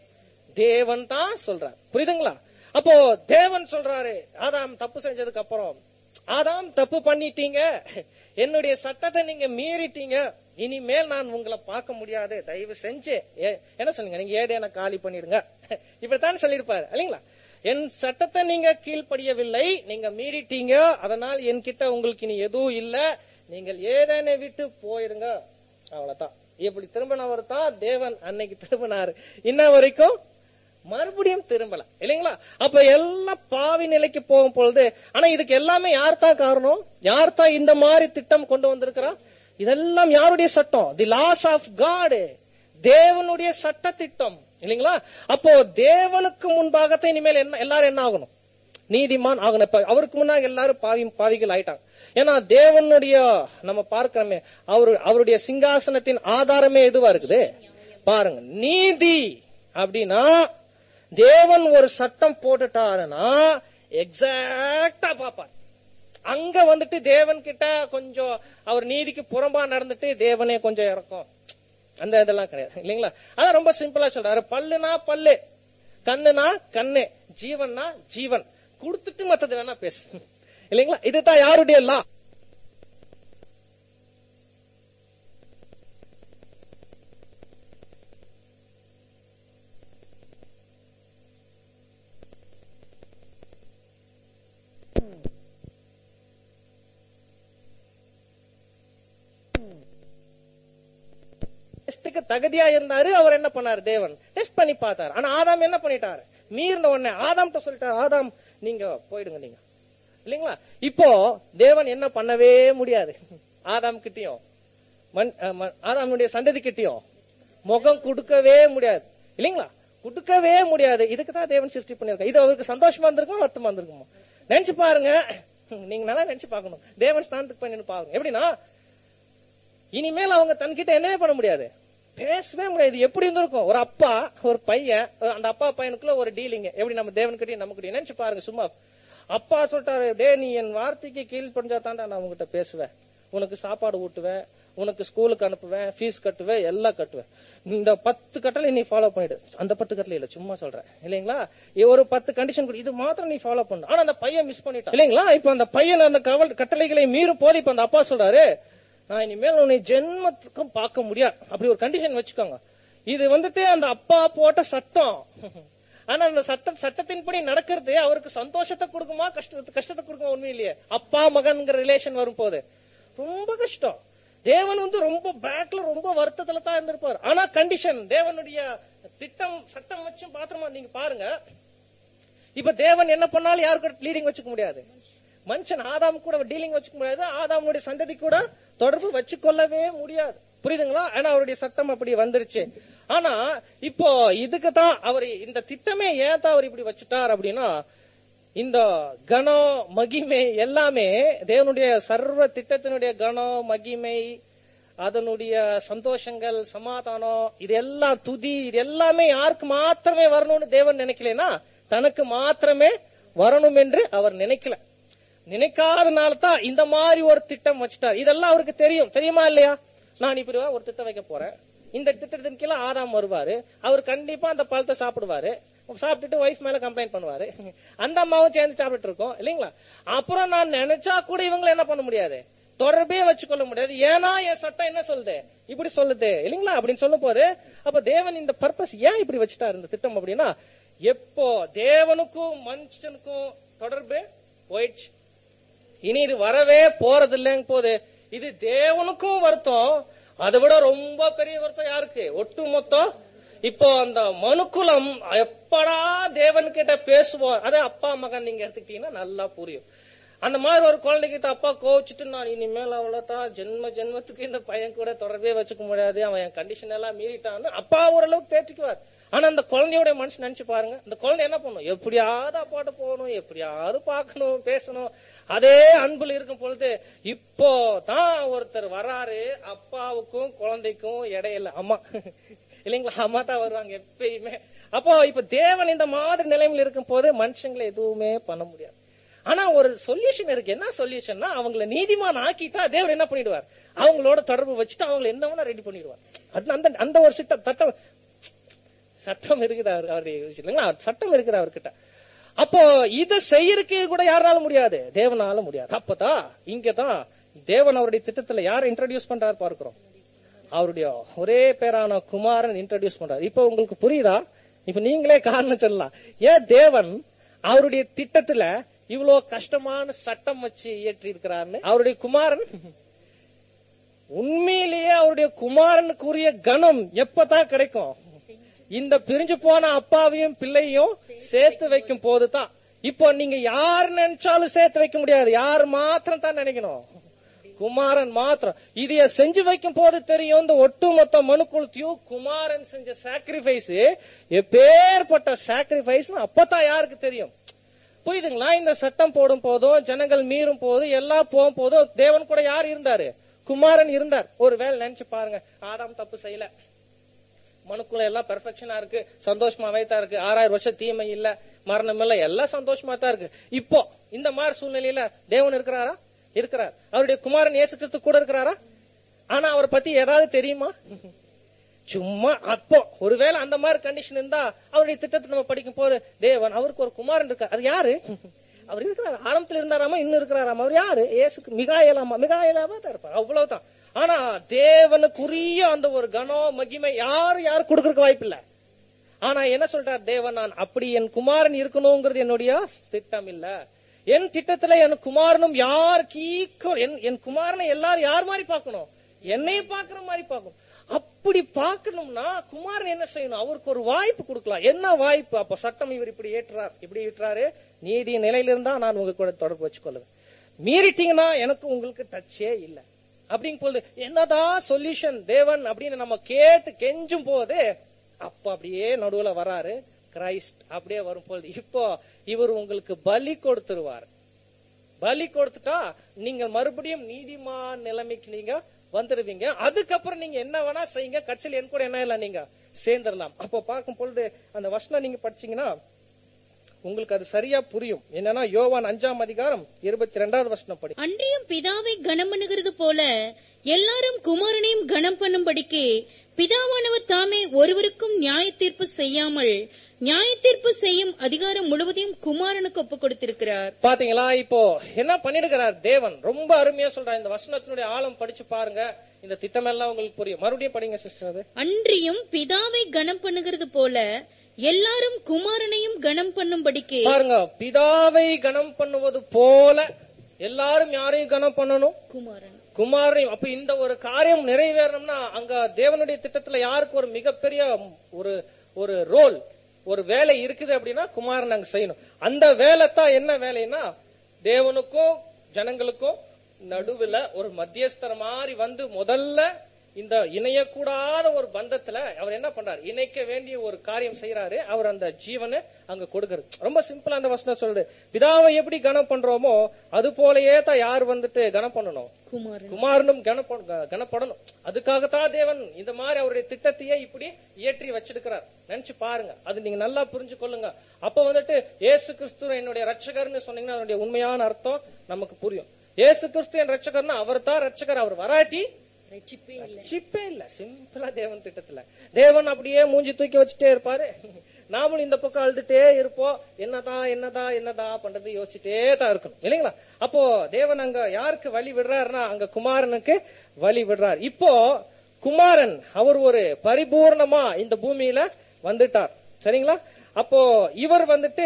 தேவன் தான் சொல்றார் புரியுதுங்களா அப்போ தேவன் சொல்றாரு ஆதாம் தப்பு செஞ்சதுக்கு அப்புறம் ஆதாம் தப்பு பண்ணிட்டீங்க என்னுடைய சட்டத்தை நீங்க மீறிட்டீங்க இனிமேல் நான் உங்களை பார்க்க முடியாது தயவு செஞ்சு ஏ- என்ன சொன்னீங்க நீங்க ஏதேன காலி பண்ணிடுங்க இப்படித்தான் சொல்லியிருப்பாரு இல்லைங்களா என் சட்டத்தை நீங்க கீழ்ப்படியவில்லை நீங்க மீறிட்டீங்க அதனால் என்கிட்ட உங்களுக்கு இனி எதுவும் இல்ல நீங்கள் ஏதேனை விட்டு போயிருங்க அவ்வளவுதான் இப்படி திரும்பினவர் தான் தேவன் அன்னைக்கு திரும்பினாரு இன்ன வரைக்கும் மறுபடியும் திரும்பல இல்லைங்களா அப்ப எல்லாம் பாவி நிலைக்கு போகும் பொழுது ஆனா இதுக்கு எல்லாமே யார் தான் காரணம் யார் தான் இந்த மாதிரி திட்டம் கொண்டு வந்திருக்கிறா இதெல்லாம் யாருடைய சட்டம் தி லாஸ் ஆஃப் காடு தேவனுடைய சட்ட திட்டம் இல்லைங்களா அப்போ தேவனுக்கு முன்பாகத்தான் இனிமேல் என்ன எல்லாரும் என்ன ஆகணும் நீதிமான் ஆகணும் இப்ப அவருக்கு முன்னாடி எல்லாரும் பாவி பாவிகள் ஆயிட்டாங்க ஏன்னா தேவனுடைய நம்ம பார்க்கிறோமே அவரு அவருடைய சிங்காசனத்தின் ஆதாரமே எதுவா இருக்குது பாருங்க நீதி அப்படின்னா தேவன் ஒரு சட்டம் போட்டுட்டாருன்னா எக்ஸாக்டா பாப்பார் அங்க வந்துட்டு தேவன் கிட்ட கொஞ்சம் அவர் நீதிக்கு புறம்பா நடந்துட்டு தேவனே கொஞ்சம் இறக்கும் அந்த இதெல்லாம் கிடையாது இல்லைங்களா அதான் ரொம்ப சிம்பிளா சொல்றாரு பல்லுனா பல்லு கண்ணுனா கண்ணு ஜீவன்னா ஜீவன் கொடுத்துட்டு மத்தது வேணா பேசு இல்லைங்களா இதுதான் யாருடைய லா செய்யறதுக்கு தகுதியா இருந்தாரு அவர் என்ன பண்ணாரு தேவன் டெஸ்ட் பண்ணி பார்த்தாரு ஆனா ஆதாம் என்ன பண்ணிட்டாரு மீறின உடனே ஆதாம் சொல்லிட்டாரு ஆதாம் நீங்க போயிடுங்க நீங்க இல்லைங்களா இப்போ தேவன் என்ன பண்ணவே முடியாது ஆதாம் கிட்டயும் மண்- அஹ் ம- ஆதாமுடைய சந்ததி கிட்டயும் முகம் கொடுக்கவே முடியாது இல்லைங்களா கொடுக்கவே முடியாது இதுக்கு தான் தேவன் சிருஷ்டி பண்ணிருக்க இது அவருக்கு சந்தோஷமா இருந்திருக்கும் வருத்தமா இருந்திருக்குமா நினைச்சு பாருங்க நீங்க நல்லா நினைச்சு பார்க்கணும் தேவன் ஸ்தானத்துக்கு போய் நின்னு பாருங்க எப்படின்னா இனிமேல் அவங்க தன்கிட்ட என்னவே பண்ண முடியாது பேசவே முடியாது எப்படி இருந்திருக்கும் ஒரு அப்பா ஒரு பையன் அந்த அப்பா பையனுக்குள்ள ஒரு டீலிங் எப்படி நம்ம தேவன்கிட்டயும் நமக்கு நினைச்சு பாருங்க சும்மா அப்பா சொல்லிட்டாரு டே நீ என் வார்த்தைக்கு கீழ் பஞ்சா தாண்டா நான் உங்ககிட்ட பேசுவேன் உனக்கு சாப்பாடு ஊட்டுவேன் உனக்கு ஸ்கூலுக்கு அனுப்புவேன் ஃபீஸ் கட்டுவேன் எல்லாம் கட்டுவேன் இந்த பத்து கட்டளை நீ ஃபாலோ பண்ணிடு அந்த பத்து கட்டளை இல்ல சும்மா சொல்றேன் இல்லைங்களா இ- ஒரு பத்து கண்டிஷன் இது மாத்திரம் நீ ஃபாலோ பண்ணு ஆனா அந்த பையன் மிஸ் பண்ணிட்டான் இல்லைங்களா இப்ப அந்த பையன் அந்த கவல் கட்டளைகளை மீறும் போது இப்ப அந்த அப்பா சொல்றாரு நான் இனிமேல் உன்னை ஜென்மத்துக்கும் பார்க்க முடியாது அப்படி ஒரு கண்டிஷன் வச்சுக்கோங்க இது வந்துட்டு அந்த அப்பா போட்ட சட்டம் ஆனா அந்த சட்டம் சட்டத்தின்படி நடக்கிறது அவருக்கு சந்தோஷத்தை கொடுக்குமா கஷ்டத்தை கஷ்டத்தை கொடுக்குமா உண்மையிலேயே அப்பா மகன்ங்கிற ரிலேஷன் வரும்போது ரொம்ப கஷ்டம் தேவன் வந்து ரொம்ப பேக்ல ரொம்ப வருத்தத்துல தான் இருந்திருப்பார் ஆனா கண்டிஷன் தேவனுடைய திட்டம் சட்டம் வச்சும் பாத்திரமா நீங்க பாருங்க இப்ப தேவன் என்ன பண்ணாலும் யாரு கூட லீடிங் வச்சுக்க முடியாது மனுஷன் ஆதாம் கூட டீலிங் வச்சுக்க முடியாது ஆதாமுடைய சந்ததி கூட தொடர்பு வச்சுக்கொள்ளவே முடியாது புரியுதுங்களா ஆனா அவருடைய சட்டம் அப்படி வந்துருச்சு ஆனா இப்போ இதுக்கு தான் அவர் இந்த திட்டமே ஏன் தான் அவர் இப்படி வச்சுட்டார் அப்படின்னா இந்த கணம் மகிமை எல்லாமே தேவனுடைய சர்வ திட்டத்தினுடைய கணம் மகிமை அதனுடைய சந்தோஷங்கள் சமாதானம் இது எல்லாம் துதி இது எல்லாமே யாருக்கு மாத்திரமே வரணும்னு தேவன் நினைக்கலனா தனக்கு மாத்திரமே வரணும் என்று அவர் நினைக்கல நினைக்காதனால தான் இந்த மாதிரி ஒரு திட்டம் வச்சுட்டார் இதெல்லாம் அவருக்கு தெரியும் தெரியுமா இல்லையா நான் இப்படி ஒரு திட்டம் வைக்க போறேன் இந்த திட்டத்தின் கீழே ஆதாம் வருவாரு அவர் கண்டிப்பா அந்த பழத்தை சாப்பிடுவாரு சாப்பிட்டுட்டு ஒய்ஃப் மேல கம்ப்ளைண்ட் பண்ணுவாரு அந்த அம்மாவும் சேர்ந்து சாப்பிட்டு இருக்கோம் இல்லைங்களா அப்புறம் நான் நினைச்சா கூட இவங்களை என்ன பண்ண முடியாது தொடர்பே வச்சுக்கொள்ள முடியாது ஏன்னா என் சட்டம் என்ன சொல்லுது இப்படி சொல்லுது இல்லைங்களா அப்படின்னு சொல்லும் போது அப்ப தேவன் இந்த பர்பஸ் ஏன் இப்படி வச்சுட்டாரு இந்த திட்டம் அப்படின்னா எப்போ தேவனுக்கும் மனுஷனுக்கும் தொடர்பு போயிடுச்சு இனி இது வரவே போறது இல்லைங்க போது இது தேவனுக்கும் வருத்தம் அதை விட ரொம்ப பெரிய வருத்தம் யாருக்கு ஒட்டு மொத்தம் இப்போ அந்த மனுக்குலம் எப்படா தேவன் கிட்ட பேசுவோம் அதே அப்பா மகன் நீங்க எடுத்துக்கிட்டீங்கன்னா நல்லா புரியும் அந்த மாதிரி ஒரு குழந்தைகிட்ட அப்பா கோவிச்சுட்டு நான் இனிமேல் அவ்வளவுதான் ஜென்ம ஜென்மத்துக்கு இந்த பையன் கூட தொடர்பே வச்சுக்க முடியாது அவன் என் கண்டிஷன் எல்லாம் மீறிட்டான்னு அப்பா ஓரளவுக்கு தேர்த்திக்குவார் ஆனா அந்த குழந்தையோட மனசு நினைச்சு பாருங்க அந்த குழந்தை என்ன பண்ணும் எப்படியாவது அப்பாட்ட போகணும் எப்படியாவது பார்க்கணும் பேசணும் அதே அன்புல இருக்கும் பொழுது இப்போ தான் ஒருத்தர் வராரு அப்பாவுக்கும் குழந்தைக்கும் இடையில அம்மா இல்லைங்களா அம்மா தான் வருவாங்க எப்பயுமே அப்போ இப்ப தேவன் இந்த மாதிரி நிலைமையில இருக்கும் போது மனுஷங்களை எதுவுமே பண்ண முடியாது ஆனா ஒரு சொல்யூஷன் இருக்கு என்ன சொல்யூஷன்னா அவங்கள நீதிமான் ஆக்கிட்டா தேவன் என்ன பண்ணிடுவார் அவங்களோட தொடர்பு வச்சுட்டு அவங்களை என்ன வேணா ரெடி பண்ணிடுவார் அது அந்த அந்த ஒரு சிட்டம் சட்டம் சட்டம் இருக்குது அவர் அவருடைய இல்லைங்களா சட்டம் இருக்குது அவர்கிட்ட அப்போ இதை செய்யறதுக்கு கூட யாரால முடியாது தேவனால முடியாது அப்பதான் இங்கதான் தேவன் அவருடைய திட்டத்துல யாரை இன்ட்ரடியூஸ் பண்றாரு பார்க்கிறோம் அவருடைய ஒரே பேரான குமாரன் இன்ட்ரடியூஸ் பண்றாரு இப்ப உங்களுக்கு புரியுதா இப்ப நீங்களே காரணம் சொல்லலாம் ஏன் தேவன் அவருடைய திட்டத்துல இவ்வளவு கஷ்டமான சட்டம் வச்சு இயற்றி இருக்கிறாருன்னு அவருடைய குமாரன் உண்மையிலேயே அவருடைய குமாரனுக்குரிய கணம் எப்பதான் கிடைக்கும் இந்த பிரிஞ்சு போன அப்பாவையும் பிள்ளையும் சேர்த்து வைக்கும் போதுதான் இப்போ நீங்க யார் நினைச்சாலும் சேர்த்து வைக்க முடியாது யார் மாத்திரம் தான் நினைக்கணும் குமாரன் மாத்திரம் இதைய செஞ்சு வைக்கும் போது தெரியும் இந்த ஒட்டுமொத்த மனுக்குளத்தையும் குமாரன் செஞ்ச சாக்ரிஃபைஸ் எப்பேற்பட்ட சாக்ரிஃபைஸ் அப்பதான் யாருக்கு தெரியும் புரியுதுங்களா இந்த சட்டம் போடும் போதும் ஜனங்கள் மீறும் போதும் எல்லாம் போகும் போதும் தேவன் கூட யார் இருந்தாரு குமாரன் இருந்தார் ஒரு வேலை நினைச்சு பாருங்க ஆதாம் தப்பு செய்யல மனுக்குள்ள எல்லாம் பெர்ஃபெக்ஷனா இருக்கு சந்தோஷமாவே தான் இருக்கு ஆறாயிரம் வருஷம் தீமை இல்ல மரணம் இல்ல எல்லாம் சந்தோஷமா தான் இருக்கு இப்போ இந்த மாதிரி சூழ்நிலையில தேவன் இருக்கிறாரா இருக்கிறார் அவருடைய குமாரன் இயேசு கிறிஸ்து கூட இருக்கிறாரா ஆனா அவரை பத்தி ஏதாவது தெரியுமா சும்மா அப்போ ஒருவேளை அந்த மாதிரி கண்டிஷன் இருந்தா அவருடைய திட்டத்தை நம்ம படிக்கும் போது தேவன் அவருக்கு ஒரு குமாரன் இருக்கார் அது யாரு அவர் இருக்கிறார் ஆரம்பத்துல இருந்தாராமா இன்னும் இருக்கிறாராமா அவர் யாரு ஏசுக்கு மிகாயலாமா மிகாயலாமா தான் இருப்பார் அவ்வளவுதான் ஆனா தேவனுக்குரிய அந்த ஒரு கனம் மகிமை யாரு யாரு கொடுக்கறதுக்கு வாய்ப்பு இல்ல ஆனா என்ன சொல்றார் தேவன் நான் அப்படி என் குமாரன் இருக்கணுங்கிறது என்னுடைய திட்டம் இல்ல என் திட்டத்துல என் குமாரனும் யாருக்கு ஈக்குவல் என் என் குமாரனை எல்லாரும் யார் மாதிரி பார்க்கணும் என்னையும் பாக்குற மாதிரி பார்க்கணும் அப்படி பார்க்கணும்னா குமாரன் என்ன செய்யணும் அவருக்கு ஒரு வாய்ப்பு கொடுக்கலாம் என்ன வாய்ப்பு அப்ப சட்டம் இவர் இப்படி ஏற்றுறார் இப்படி ஏற்றாரு நீதி நிலையில இருந்தா நான் உங்க கூட தொடர்பு வச்சுக்கொள்ளுவேன் மீறிட்டீங்கன்னா எனக்கு உங்களுக்கு டச்சே இல்ல அப்படிங்கும் போது என்னதான் சொல்யூஷன் தேவன் அப்படின்னு நம்ம கேட்டு கெஞ்சும் போது அப்ப அப்படியே நடுவுல வராரு கிரைஸ்ட் அப்படியே வரும் பொழுது இப்போ இவர் உங்களுக்கு பலி கொடுத்துருவார் பலி கொடுத்துட்டா நீங்க மறுபடியும் நீதிமான் நிலைமைக்கு நீங்க வந்துடுவீங்க அதுக்கப்புறம் நீங்க என்ன வேணா செய்யுங்க கட்சியில் என் கூட என்ன இல்ல நீங்க சேர்ந்துடலாம் அப்போ பார்க்கும் பொழுது அந்த வசனம் நீங்க படிச்சீங்கன்னா உங்களுக்கு அது சரியா புரியும் என்னன்னா யோவான் அஞ்சாம் அதிகாரம் இருபத்தி ரெண்டாவது வசனம் படி அன்றியும் பிதாவை கனம் பண்ணுகிறது போல எல்லாரும் குமாரனையும் கனம் பண்ணும்படிக்கு பிதாவானவர் தாமே ஒருவருக்கும் நியாய தீர்ப்பு செய்யாமல் நியாய தீர்ப்பு செய்யும் அதிகாரம் முழுவதையும் குமாரனுக்கு ஒப்புக் கொடுத்திருக்கிறார் பாத்தீங்களா இப்போ என்ன பண்ணிருக்கிறார் தேவன் ரொம்ப அருமையா சொல்றார் இந்த வசனத்தினுடைய ஆழம் படிச்சு பாருங்க இந்த திட்டம் எல்லாம் உங்களுக்கு புரியும் மறுபடியும் படிங்க சிஸ்டர் அது அன்றியும் பிதாவை கனம் பண்ணுகிறது போல எல்லாரும் குமாரனையும் கனம் பண்ணும்படிக்கு பாருங்க பிதாவை கனம் பண்ணுவது போல எல்லாரும் யாரையும் கனம் பண்ணணும் குமாரன் குமாரையும் அப்ப இந்த ஒரு காரியம் நிறைவேறணும்னா அங்க தேவனுடைய திட்டத்துல யாருக்கு ஒரு மிகப்பெரிய ஒரு ஒரு ரோல் ஒரு வேலை இருக்குது அப்படின்னா குமாரன் அங்க செய்யணும் அந்த வேலை தான் என்ன வேலைன்னா தேவனுக்கும் ஜனங்களுக்கும் நடுவுல ஒரு மத்தியஸ்தர் மாதிரி வந்து முதல்ல இந்த இணையக்கூடாத ஒரு பந்தத்துல அவர் என்ன பண்றாரு இணைக்க வேண்டிய ஒரு காரியம் செய்யறாரு அவர் அந்த ஜீவனை அங்க கொடுக்கறது ரொம்ப சிம்பிளா அந்த வசனம் சொல்லுது பிதாவை எப்படி கனம் பண்றோமோ அது போலயே தான் யார் வந்துட்டு கனம் பண்ணணும் குமாரன் குமாரனும் கனப்ப- க- கனப்படணும் அதுக்காகத்தான் தேவன் இந்த மாதிரி அவருடைய திட்டத்தையே இப்படி இயற்றி வச்சிருக்கிறார் நினைச்சு பாருங்க அது நீங்க நல்லா புரிஞ்சு கொள்ளுங்க அப்ப வந்துட்டு ஏசு கிறிஸ்து என்னுடைய ரட்சகர்னு சொன்னீங்கன்னா அதனுடைய உண்மையான அர்த்தம் நமக்கு புரியும் ஏசு கிறிஸ்து என் ரட்சகர்னா அவர் தான் ரட்சகர் அவர் வராட்டி ரட்சிப்பே இல்ல சிப்பே இல்ல சிம்பிளா தேவன் திட்டத்துல தேவன் அப்படியே மூஞ்சி தூக்கி வச்சுட்டே இருப்பாரு நாமளும் இந்த பக்கம் அழுதுட்டே இருப்போம் என்னதான் என்னதான் என்னதான் பண்றது யோசிச்சுட்டே தான் இருக்கணும் இல்லைங்களா அப்போ தேவன் அங்க யாருக்கு வழி விடுறாருன்னா அங்க குமாரனுக்கு வழி விடுறார் இப்போ குமாரன் அவர் ஒரு பரிபூர்ணமா இந்த பூமியில வந்துட்டார் சரிங்களா அப்போ இவர் வந்துட்டு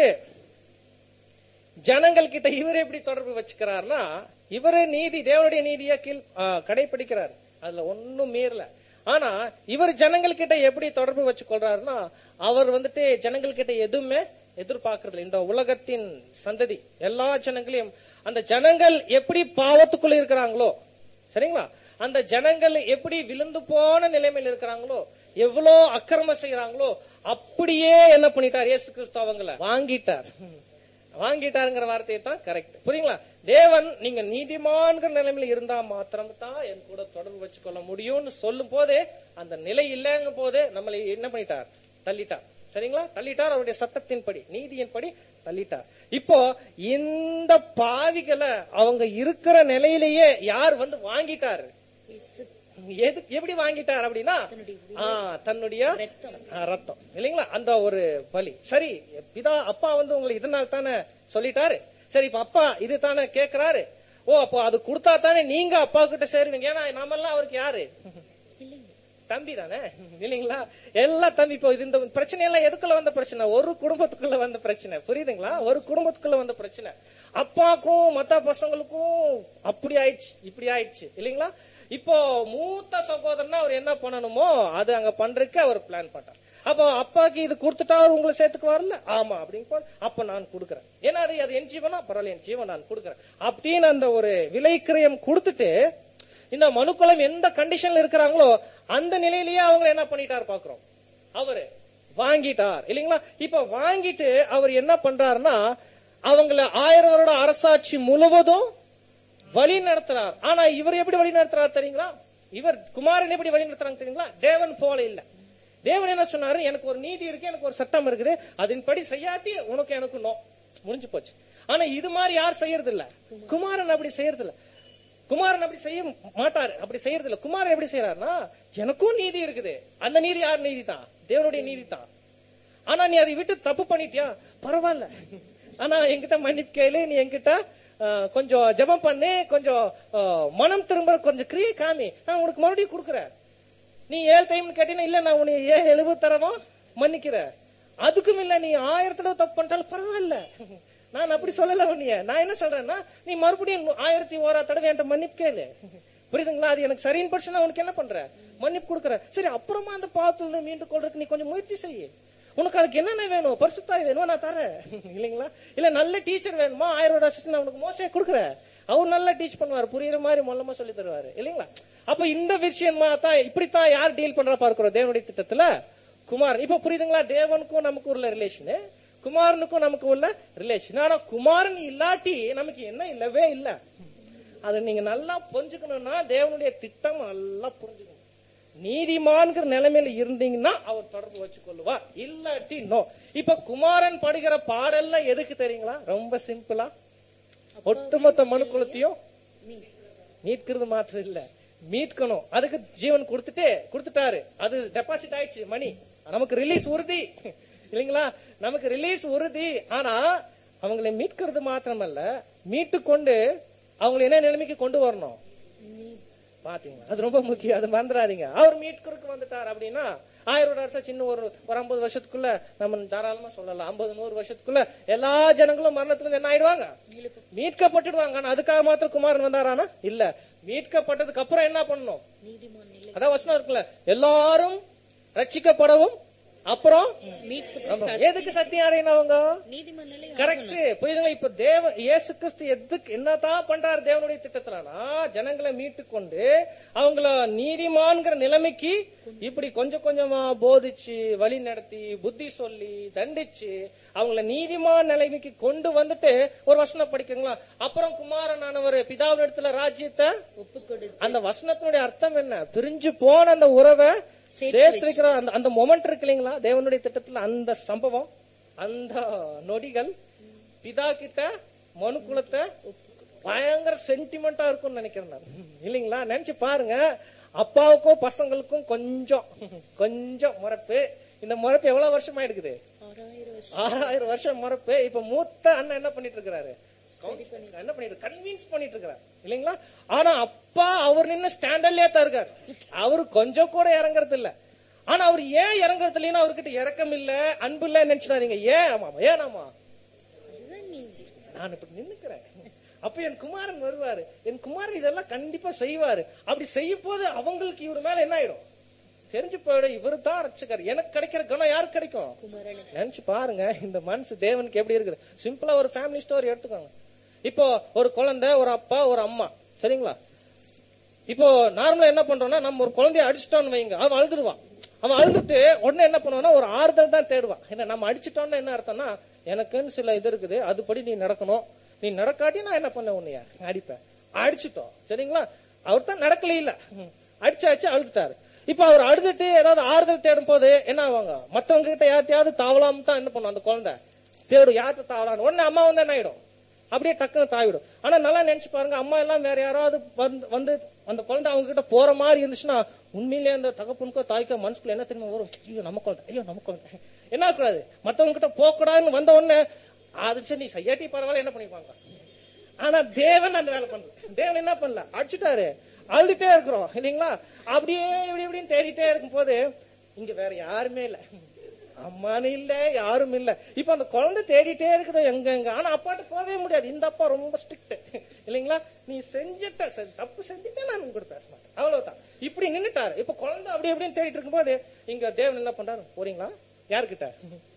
ஜனங்கள் கிட்ட இவர் எப்படி தொடர்பு வச்சுக்கிறார்னா இவரே நீதி தேவனுடைய நீதியை கீழ் ஆ, கடைபிடிக்கிறார் அதுல ஒண்ணும் மீறல ஆனா இவர் ஜனங்கள் கிட்ட எப்படி தொடர்பு வச்சு கொள்றாருன்னா அவர் வந்துட்டு ஜனங்கள் கிட்ட எதுவுமே எதிர்பார்க்கறது இந்த உலகத்தின் சந்ததி எல்லா ஜனங்களையும் அந்த ஜனங்கள் எப்படி பாவத்துக்குள்ள இருக்கிறாங்களோ சரிங்களா அந்த ஜனங்கள் எப்படி விழுந்து போன நிலைமையில் இருக்கிறாங்களோ எவ்வளோ அக்கிரமம் செய்யறாங்களோ அப்படியே என்ன பண்ணிட்டார் இயேசு கிறிஸ்து அவங்கள வாங்கிட்டார் வாங்கிட்டாருங்கிற வார்த்தையை தான் கரெக்ட் புரியுங்களா தேவன் நீங்க நீதிமான்கிற நிலைமையில இருந்தா மாத்திரம் தான் என் கூட தொடர்பு வச்சுக்கொள்ள முடியும்னு சொல்லும் போதே அந்த நிலை இல்லைங்க போதே நம்மளை என்ன பண்ணிட்டார் தள்ளிட்டார் சரிங்களா தள்ளிட்டார் அவருடைய சட்டத்தின்படி நீதியின்படி தள்ளிட்டார் இப்போ இந்த பாவிகளை அவங்க இருக்கிற நிலையிலேயே யார் வந்து வாங்கிட்டாரு இயேசு எது எப்படி வாங்கிட்டார் அப்படின்னா தன்னுடைய ஆ, தன்னுடைய ரத்தம் ஆ, ரத்தம் இல்லைங்களா அந்த ஒரு பலி சரி பிதா அப்பா வந்து உங்களை இதனால தானே சொல்லிட்டாரு சரி இப்ப அப்பா இது தானே கேக்குறாரு ஓ அப்போ அது கொடுத்தா தானே நீங்க அப்பா கிட்ட சேருவீங்க ஏன்னா நாமெல்லாம் அவருக்கு யாரு இல்லைங்க தம்பி தானே இல்லைங்களா எல்லாம் தம்பி இப்போ இது இந்த பிரச்சனை எல்லாம் எதுக்குள்ள வந்த பிரச்சனை ஒரு குடும்பத்துக்குள்ள வந்த பிரச்சனை புரியுதுங்களா ஒரு குடும்பத்துக்குள்ள வந்த பிரச்சனை அப்பாக்கும் மத்த பசங்களுக்கும் அப்படி ஆயிடுச்சு இப்படி ஆயிடுச்சு இல்லைங்களா இப்போ மூத்த சகோதரனா அவர் என்ன பண்ணணுமோ அது அங்க பண்றதுக்கு அவர் பிளான் பண்ணார் அப்போ அப்பாக்கு இது கொடுத்துட்டா அவர் உங்களை சேர்த்துக்கு வரல ஆமா அப்படிங்க அப்ப நான் கொடுக்கறேன் ஏன்னா அது அது என் ஜீவனா பரவாயில்ல என் ஜீவன் நான் கொடுக்கறேன் அப்படின்னு அந்த ஒரு விலைக்கிரயம் கொடுத்துட்டு இந்த மனுக்குளம் எந்த கண்டிஷன்ல இருக்கிறாங்களோ அந்த நிலையிலேயே அவங்க என்ன பண்ணிட்டார் பாக்குறோம் அவரு வாங்கிட்டார் இல்லைங்களா இப்ப வாங்கிட்டு அவர் என்ன பண்றாருன்னா அவங்கள ஆயிரம் வருட அரசாட்சி முழுவதும் வழி நடத்துறார் ஆனா இவர் எப்படி வழி நடத்துறாரு தெரியுங்களா இவர் குமாரன் எப்படி வழி நடத்துறாங்க தெரியுங்களா தேவன் போல இல்ல தேவன் என்ன சொன்னாரு எனக்கு ஒரு நீதி இருக்கு எனக்கு ஒரு சட்டம் இருக்குது அதன்படி செய்யாட்டி உனக்கு எனக்கு நோ முடிஞ்சு போச்சு ஆனா இது மாதிரி யார் செய்யறது இல்ல குமாரன் அப்படி செய்யறது இல்ல குமாரன் அப்படி செய்ய மாட்டாரு அப்படி செய்யறது இல்ல குமாரன் எப்படி செய்யறாருன்னா எனக்கும் நீதி இருக்குது அந்த நீதி யார் நீதி தான் தேவனுடைய நீதி தான் ஆனா நீ அதை விட்டு தப்பு பண்ணிட்டியா பரவாயில்ல ஆனா என்கிட்ட மன்னிப்பு கேளு நீ என்கிட்ட ஆஹ், கொஞ்சம் ஜெபம் பண்ணு கொஞ்சம் ஆஹ், மனம் திரும்ப கொஞ்சம் கிரியை காமி நான் உனக்கு மறுபடியும் கொடுக்குறேன் நீ ஏழு டைம் கேட்டீங்கன்னா இல்ல நான் உனக்கு ஏழு எழுபது தரவும் மன்னிக்கிறேன் அதுக்கும் இல்ல நீ ஆயிரம் தடவை தப்பு பண்ணிட்டாலும் பரவாயில்ல நான் அப்படி சொல்லல உன்னைய நான் என்ன சொல்றேன்னா நீ மறுபடியும் ஆயிரத்தி ஓரா தடவை என்கிட்ட மன்னிப்பு கேளு புரியுதுங்களா அது எனக்கு சரின்னு பட்சம் உனக்கு என்ன பண்ற மன்னிப்பு கொடுக்குற சரி அப்புறமா அந்த பாவத்துல இருந்து மீண்டு கொள்றதுக்கு நீ கொஞ்சம் முயற்சி செய்ய உனக்கு அதுக்கு என்னென்ன வேணும் பரிசுத்தாய் வேணுமா நான் தரேன் இல்லைங்களா இல்ல நல்ல டீச்சர் வேணுமா ஆயிரம் அசிஸ்டன்ட் நான் உனக்கு மோசையை கொடுக்குறேன் அவர் நல்லா டீச் பண்ணுவாரு புரியுற மாதிரி மொல்லமா சொல்லி தருவாரு இல்லைங்களா அப்ப இந்த விஷயமா தான் இப்படித்தான் யார் டீல் பண்றா பார்க்கிறோம் தேவனுடைய திட்டத்துல குமார் இப்ப புரியுதுங்களா தேவனுக்கும் நமக்கு உள்ள ரிலேஷன் குமாரனுக்கும் நமக்கு உள்ள ரிலேஷன் ஆனா குமாரன் இல்லாட்டி நமக்கு என்ன இல்லவே இல்ல அதை நீங்க நல்லா புரிஞ்சுக்கணும்னா தேவனுடைய திட்டம் நல்லா புரிஞ்சுக்கணும் நீதிமான்கிற நிலைமையில இருந்தீங்கன்னா அவர் தொடர்பு வச்சு கொள்ளுவார் இல்லாட்டி நோ இப்ப குமாரன் படுகிற பாடல்ல எதுக்கு தெரியுங்களா ரொம்ப சிம்பிளா ஒட்டுமொத்த மனுக்குலத்தையும் மீட்கிறது மாத்திரம் இல்ல மீட்கணும் அதுக்கு ஜீவன் கொடுத்துட்டு கொடுத்துட்டாரு அது டெபாசிட் ஆயிடுச்சு மணி நமக்கு ரிலீஸ் உறுதி இல்லைங்களா நமக்கு ரிலீஸ் உறுதி ஆனா அவங்களை மீட்கிறது மாத்திரமல்ல மீட்டு கொண்டு அவங்களை என்ன நிலைமைக்கு கொண்டு வரணும் பாத்தீங்களா அது ரொம்ப முக்கியம் அது மறந்துடாதீங்க அவர் மீட்கறதுக்கு வந்துட்டார் அப்படின்னா ஆயிரம் வருஷம் சின்ன ஒரு ஒரு ஐம்பது வருஷத்துக்குள்ள நம்ம தாராளமா சொல்லலாம் ஐம்பது நூறு வருஷத்துக்குள்ள எல்லா ஜனங்களும் மரணத்துல இருந்து என்ன ஆயிடுவாங்க மீட்கப்பட்டுடுவாங்க ஆனா அதுக்காக மாத்திரம் குமாரன் வந்தாரானா இல்ல மீட்கப்பட்டதுக்கு அப்புறம் என்ன பண்ணணும் நீதிமான் நிலை அதான் வசனம் இருக்குல்ல எல்லாரும் ரட்சிக்கப்படவும் அப்புறம் மீட்பு ஆமா. எதுக்கு சத்தியம் அடையணும் அவங்க நீதிமான் நிலை கரெக்ட் புரியுதுங்களா இப்ப தேவ இயேசு கிறிஸ்து எதுக்கு என்னதான் பண்றாரு தேவனுடைய திட்டத்துலனா ஜனங்களை மீட்டு கொண்டு அவங்கள நீதிமான்கிற நிலைமைக்கு இப்படி கொஞ்சம் கொஞ்சமா போதிச்சு வழி நடத்தி புத்தி சொல்லி தண்டிச்சு அவங்கள நீதிமான் நிலைமைக்கு கொண்டு வந்துட்டு ஒரு வசனம் படிக்கிறீங்களா அப்புறம் குமாரனானவர் பிதாவின் இடத்துல ராஜ்யத்தை ஒப்பு கொடு அந்த வசனத்தினுடைய அர்த்தம் என்ன பிரிஞ்சு போன அந்த உறவை சேர்த்து வைக்கிற அந்த அந்த மொமெண்ட் இருக்கு இல்லைங்களா தேவனுடைய திட்டத்துல அந்த சம்பவம் அந்த நொடிகள் பிதா கிட்ட மனு குலத்தை பயங்கர சென்டிமெண்டா இருக்கும்னு நினைக்கிறேன் நான் இல்லைங்களா நினைச்சு பாருங்க அப்பாவுக்கும் பசங்களுக்கும் கொஞ்சம் கொஞ்சம் முறப்பு இந்த முறப்பு எவ்வளவு வருஷமா எடுக்குது ஆறாயிரம் வருஷம் ஆறாயிரம் வருஷம் முறப்பு இப்ப மூத்த அண்ணன் என்ன பண்ணிட்டு இருக்கிறாரு என்ன பண்ணிட்டு கன்வின்ஸ் பண்ணிட்டு இருக்காரு இல்லைங்களா ஆனா அப்பா அவர் நின்னு ஸ்டாண்டர்ட்லயே தான் இருக்காரு அவரு கொஞ்சம் கூட இறங்குறது இல்ல ஆனா அவர் ஏன் இறங்குறது இல்லைன்னா அவர்கிட்ட இறக்கம் இல்ல அன்பு இல்ல நினைச்சிடாதீங்க ஏன் ஆமா ஏன் ஆமா அதுதான் நீதி நான் இப்படி நின்னுக்கிறேன் அப்ப என் குமாரன் வருவாரு என் குமாரன் இதெல்லாம் கண்டிப்பா செய்வாரு அப்படி செய்யும் போது அவங்களுக்கு இவர் மேல என்ன ஆயிடும் தெரிஞ்சு போயிடும் இவரு தான் ரட்சகர் எனக்கு கிடைக்கிற குணம் யாருக்கு கிடைக்கும் குமாரனுக்கு நினைச்சு பாருங்க இந்த மனசு தேவனுக்கு எப்படி இருக்குது சிம்பிளா ஒரு ஃபேமிலி ஸ்டோரி எடுத்துக்கோங்க இப்போ ஒரு குழந்தை ஒரு அப்பா ஒரு அம்மா சரிங்களா இப்போ நார்மலா என்ன பண்றோம்னா நம்ம ஒரு குழந்தைய அடிச்சிட்டோம்னு வைங்க அவன் அழுதுருவான் அவன் அழுதுட்டு உடனே என்ன பண்ணுவான்னா ஒரு ஆறுதல் தான் தேடுவான் என்ன நம்ம அடிச்சிட்டோம்னா என்ன அர்த்தம்னா எனக்குன்னு சில இது இருக்குது அதுபடி நீ நடக்கணும் நீ நடக்காட்டி நான் என்ன பண்ண உன்னைய அடிப்பேன் அடிச்சிட்டோம் சரிங்களா அவர் தான் நடக்கல இல்ல ம். அடிச்சாச்சு அழுதுட்டாரு இப்ப அவர் அழுதுட்டு ஏதாவது ஆறுதல் தேடும் போது என்ன ஆவாங்க மத்தவங்க கிட்ட யார்ட்டையாவது தாவலாம் தான் என்ன பண்ணும் அந்த குழந்தை தேடும் யார்கிட்ட தாவலாம் உடனே அம்மா வந்து என்ன ஆயிடும் அப்படியே டக்குன்னு தாவிடும் ஆனா நல்லா நினைச்சு பாருங்க அம்மா எல்லாம் வேற யாராவது வந்து வந்து அந்த குழந்தை அவங்க கிட்ட போற மாதிரி இருந்துச்சுன்னா உண்மையிலேயே அந்த தகப்பனுக்கோ தாய்க்கோ மனசுக்குள்ள என்ன தெரியுமா வரும் ஐயோ நம்ம குழந்தை ஐயோ நம்ம குழந்தை என்ன கூடாது மத்தவங்க கிட்ட போக கூடாதுன்னு வந்த உடனே அது சரி நீ செய்யாட்டி பரவாயில்ல என்ன பண்ணிப்பாங்க ஆனா தேவன் அந்த வேலை பண்ணல தேவன் என்ன பண்ணல அடிச்சுட்டாரு அழுதுட்டே இருக்கிறோம் இல்லைங்களா அப்படியே இப்படி இப்படின்னு தேடிட்டே இருக்கும் போது இங்க வேற யாருமே இல்ல அம்மானு இல்ல யாரும் இல்ல இப்ப அந்த குழந்தை தேடிட்டே இருக்குது எங்க எங்க ஆனா அப்பாட்ட போகவே முடியாது இந்த அப்பா ரொம்ப ஸ்ட்ரிக்ட் இல்லைங்களா நீ செஞ்சிட்ட சரி, தப்பு செஞ்சுட்ட நான் உங்க கூட பேச மாட்டேன் அவ்வளவுதான் இப்படி நின்னுட்டாரு இப்ப குழந்தை அப்படி எப்படின்னு தேடிட்டு இருக்கும்போது இங்க தேவன் என்ன பண்றாரு போறீங்களா யாருக்கிட்ட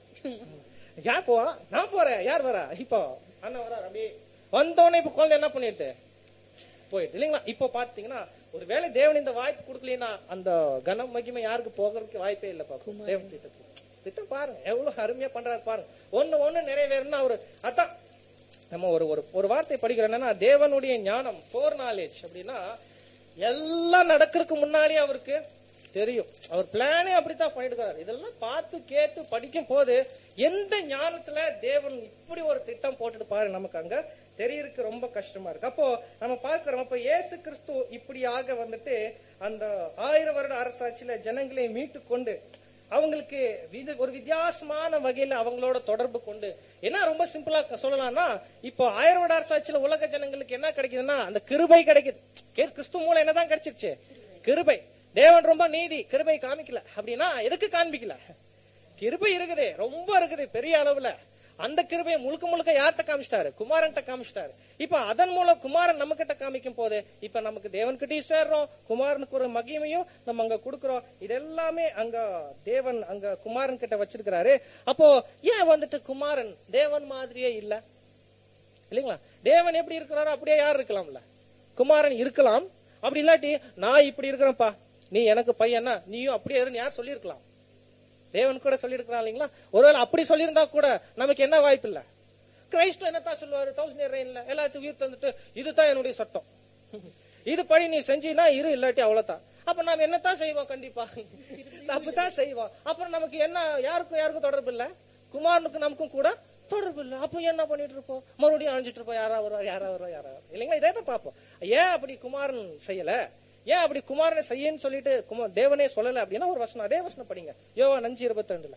யார் போவா நான் போறேன் யார் வரா இப்போ அண்ணன் வரா அப்படியே வந்தோடனே இப்ப குழந்தை என்ன பண்ணிட்டு போயிட்டு இல்லைங்களா இப்ப பாத்தீங்கன்னா ஒருவேளை தேவன் இந்த வாய்ப்பு கொடுக்கலனா அந்த கனம் மகிமை யாருக்கு போகிறதுக்கு வாய்ப்பே இல்ல பாப்போம் தேவன் திட்டத்துக்கு திட்டம் பாருங்க எவ்வளவு அருமையா பண்றாரு பாருங்க ஒண்ணு ஒண்ணு நிறைவேறணும் அவரு அதான் நம்ம ஒரு ஒரு ஒரு வார்த்தை படிக்கிறோம் என்னன்னா தேவனுடைய ஞானம் ஃபோர் நாலேஜ் அப்படின்னா எல்லாம் நடக்கிறதுக்கு முன்னாடியே அவருக்கு தெரியும் அவர் பிளானே அப்படித்தான் பண்ணிடுறாரு இதெல்லாம் பார்த்து கேட்டு படிக்கும் போது எந்த ஞானத்துல தேவன் இப்படி ஒரு திட்டம் போட்டுட்டு பாரு நமக்கு அங்க தெரியறதுக்கு ரொம்ப கஷ்டமா இருக்கு அப்போ நம்ம பார்க்கிறோம் அப்ப இயேசு கிறிஸ்து இப்படியாக வந்துட்டு அந்த ஆயிரம் வருட அரசாட்சியில ஜனங்களை மீட்டு கொண்டு அவங்களுக்கு வித- ஒரு வித்தியாசமான வகையில அவங்களோட தொடர்பு கொண்டு என்ன ரொம்ப சிம்பிளா க- சொல்லலாம்னா இப்போ ஆயிரம் வருட அரசாட்சியில உலக ஜனங்களுக்கு என்ன கிடைக்குதுன்னா அந்த கிருபை கிடைக்குது கே- கிறிஸ்து மூலம் என்னதான் கிடைச்சிருச்சு கிருபை தேவன் ரொம்ப நீதி கிருபை காமிக்கல அப்படின்னா எதுக்கு காண்பிக்கல கிருபை இருக்குது ரொம்ப இருக்குது பெரிய அளவுல அந்த கிருபையை முழுக்க முழுக்க யார்கிட்ட காமிச்சிட்டாரு குமாரன்ட்ட காமிச்சிட்டாரு இப்ப அதன் மூலம் குமாரன் நம்ம கிட்ட காமிக்கும் போது இப்ப நமக்கு தேவன்கிட்டயும் சேர்றோம் குமாரனுக்கு ஒரு மகிமையும் நம்ம அங்க கொடுக்கிறோம் இதெல்லாமே அங்க தேவன் அங்க குமாரன் கிட்ட வச்சிருக்கிறாரு அப்போ ஏன் வந்துட்டு குமாரன் தேவன் மாதிரியே இல்ல இல்லைங்களா தேவன் எப்படி இருக்கிறாரோ அப்படியே யார் இருக்கலாம்ல குமாரன் இருக்கலாம் அப்படி இல்லாட்டி நான் இப்படி இருக்கிறேன்ப்பா நீ எனக்கு பையனா நீயும் அப்படியே இருன்னு யார் சொல்லியிருக்கலாம் தேவன் கூட சொல்லியிருக்கிறான் இல்லைங்களா ஒருவேளை அப்படி சொல்லியிருந்தா கூட நமக்கு என்ன வாய்ப்பு இல்ல கிரைஸ்ட் என்னத்தான் சொல்லுவாரு தௌசண்ட் இயர் ரெயின்ல எல்லாத்துக்கும் உயிர் தந்துட்டு இதுதான் என்னுடைய சட்டம் இது படி நீ செஞ்சீனா இரு இல்லாட்டி அவ்வளவுதான் அப்ப நாம என்னத்தான் செய்வோம் கண்டிப்பா அப்படித்தான் செய்வோம் அப்புறம் நமக்கு என்ன யாருக்கும் யாருக்கும் தொடர்பு இல்ல குமாரனுக்கு நமக்கும் கூட தொடர்பு இல்ல அப்ப என்ன பண்ணிட்டு இருப்போம் மறுபடியும் அழிஞ்சிட்டு இருப்போம் யாரா வருவா யாரா வருவா யாரா வருவா இல்லைங்களா இதே தான் பார்ப்போம் ஏன் அப்படி குமாரன் செய்யல ஏன் அப்படி குமாரனை செய்யன்னு சொல்லிட்டு குமா- தேவனே சொல்லல அப்படின்னா ஒரு வசனம் அதே வசனம் படிங்க யோவான் அஞ்சு இருபத்தி ரெண்டுல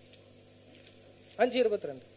அஞ்சு இருபத்தி ரெண்டு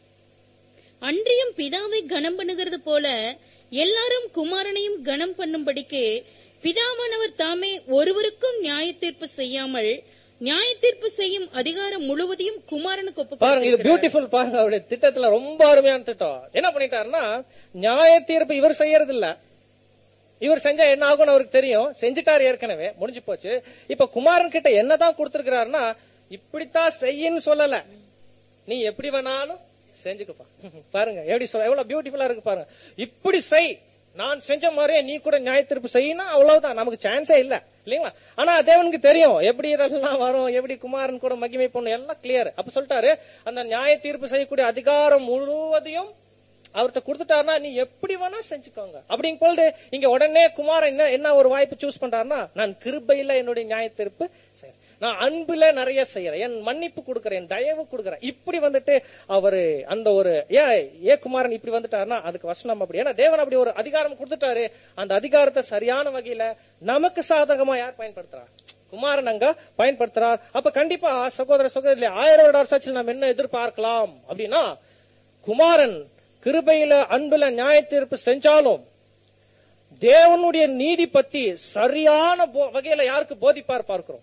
அன்றியும் பிதாவை கனம் பண்ணுகிறது போல எல்லாரும் குமாரனையும் கனம் பண்ணும்படிக்கு பிதாவானவர் தாமே ஒருவருக்கும் நியாய தீர்ப்பு செய்யாமல் நியாய தீர்ப்பு செய்யும் அதிகாரம் முழுவதையும் குமாரனுக்கு ஒப்புக் பாருங்க இது கொடுத்திருக்கிறார். பியூட்டிஃபுல் பாருங்க அவருடைய திட்டத்துல ரொம்ப அருமையான திட்டம் என்ன பண்ணிட்டாருன்னா நியாய தீர்ப்பு இவர் செய்யறது இல்ல இவர் செஞ்சா என்ன ஆகும்னு அவருக்கு தெரியும் செஞ்சுட்டாரு ஏற்கனவே முடிஞ்சு போச்சு இப்ப குமாரன் கிட்ட என்னதான் கொடுத்திருக்கிறாருன்னா இப்படித்தான் செய்யின்னு சொல்லல நீ எப்படி வேணாலும் செஞ்சுக்கப்பா பாருங்க எப்படி சொல்ல எவ்வளவு பியூட்டிஃபுல்லா இருக்கு பாருங்க இப்படி செய் நான் செஞ்ச மாதிரியே நீ கூட நியாய தீர்ப்பு செய்யணும் அவ்வளவுதான் நமக்கு சான்ஸே இல்ல இல்லைங்களா ஆனா தேவனுக்கு தெரியும் எப்படி இதெல்லாம் வரும் எப்படி குமாரன் கூட மகிமை பண்ணும் எல்லாம் கிளியர் அப்ப சொல்லிட்டாரு அந்த நியாய தீர்ப்பு செய்யக்கூடிய அதிகாரம் முழுவதையும் அவர்கிட்ட கொடுத்துட்டாருன்னா நீ எப்படி வேணா செஞ்சுக்கோங்க அப்படிங்க போது இங்க உடனே குமாரன் என்ன என்ன ஒரு வாய்ப்பு சூஸ் பண்றாருன்னா நான் கிருபையில என்னுடைய நியாய தீர்ப்பு செய்றேன். நான் அன்புல நிறைய செய்யறேன் என் மன்னிப்பு கொடுக்கறேன் என் தயவு கொடுக்கறேன் இப்படி வந்துட்டு அவரு அந்த ஒரு ஏன் ஏ குமாரன் இப்படி வந்துட்டாருன்னா அதுக்கு வசனம் அப்படி ஏன்னா தேவன் அப்படி ஒரு அதிகாரம் கொடுத்துட்டாரு அந்த அதிகாரத்தை சரியான வகையில நமக்கு சாதகமா யார் பயன்படுத்துறார் குமாரன் அங்க பயன்படுத்துறார் அப்ப கண்டிப்பா சகோதர சகோதரி ஆயிரம் வருட அரசாட்சியில் நாம் என்ன எதிர்பார்க்கலாம் அப்படின்னா குமாரன் கிருபையில அன்புல நியாய தீர்ப்பு செஞ்சாலும் தேவனுடைய நீதி பத்தி சரியான போ- வகையில யாருக்கு போதிப்பார் பார்க்கிறோம்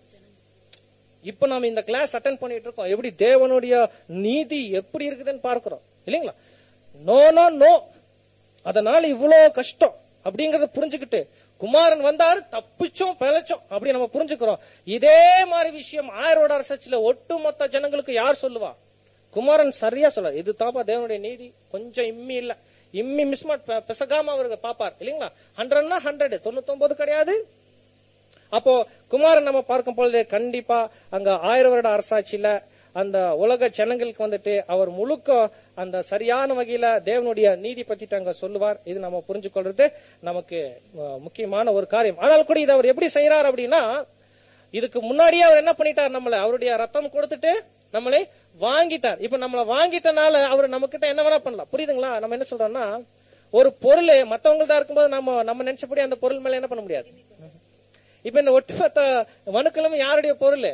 இப்ப நாம இந்த கிளாஸ் அட்டன் பண்ணிட்டு இருக்கோம் எப்படி தேவனுடைய நீதி எப்படி இருக்குதுன்னு பார்க்கிறோம் இல்லைங்களா நோ நோ நோ அதனால இவ்வளவு கஷ்டம் அப்படிங்கறத புரிஞ்சுக்கிட்டு குமாரன் வந்தாரு தப்பிச்சோம் பிழைச்சோம் அப்படி நம்ம புரிஞ்சுக்கிறோம் இதே மாதிரி விஷயம் ஆயிரோட அரசாட்சியில ஒட்டுமொத்த ஜனங்களுக்கு யார் சொல்லுவா குமாரன் சரியா சொல்ல இது தாப்பா தேவனுடைய நீதி கொஞ்சம் இம்மி இல்ல இம்மி மிஸ் பெசகாம அவருக்கு பாப்பார் இல்லைங்களா ஹண்ட்ரட்னா ஹண்ட்ரட் தொண்ணூத்தி கிடையாது அப்போ குமாரன் நம்ம பார்க்கும் பொழுது கண்டிப்பா அங்க ஆயிரம் வருட அரசாட்சியில அந்த உலக ஜனங்களுக்கு வந்துட்டு அவர் முழுக்க அந்த சரியான வகையில தேவனுடைய நீதி பத்தி அங்க சொல்லுவார் இது நம்ம புரிஞ்சு கொள்றது நமக்கு அஹ், முக்கியமான ஒரு காரியம் ஆனால் கூட இதை அவர் எப்படி செய்யறார் அப்படின்னா இதுக்கு முன்னாடியே அவர் என்ன பண்ணிட்டார் நம்மள அவருடைய ரத்தம் கொடுத்துட்டு நம்மளை வாங்கிட்டார் இப்ப நம்மள வாங்கிட்டனால அவர் நம்ம கிட்ட என்ன வேணா பண்ணலாம் புரியுதுங்களா நம்ம என்ன சொல்றோம்னா ஒரு பொருள் மத்தவங்கள்தான் இருக்கும்போது நம்ம நம்ம நினைச்சபடி அந்த பொருள் மேல என்ன பண்ண முடியாது இப்ப இந்த ஒட்டுமொத்த மனுக்களும் யாருடைய பொருள்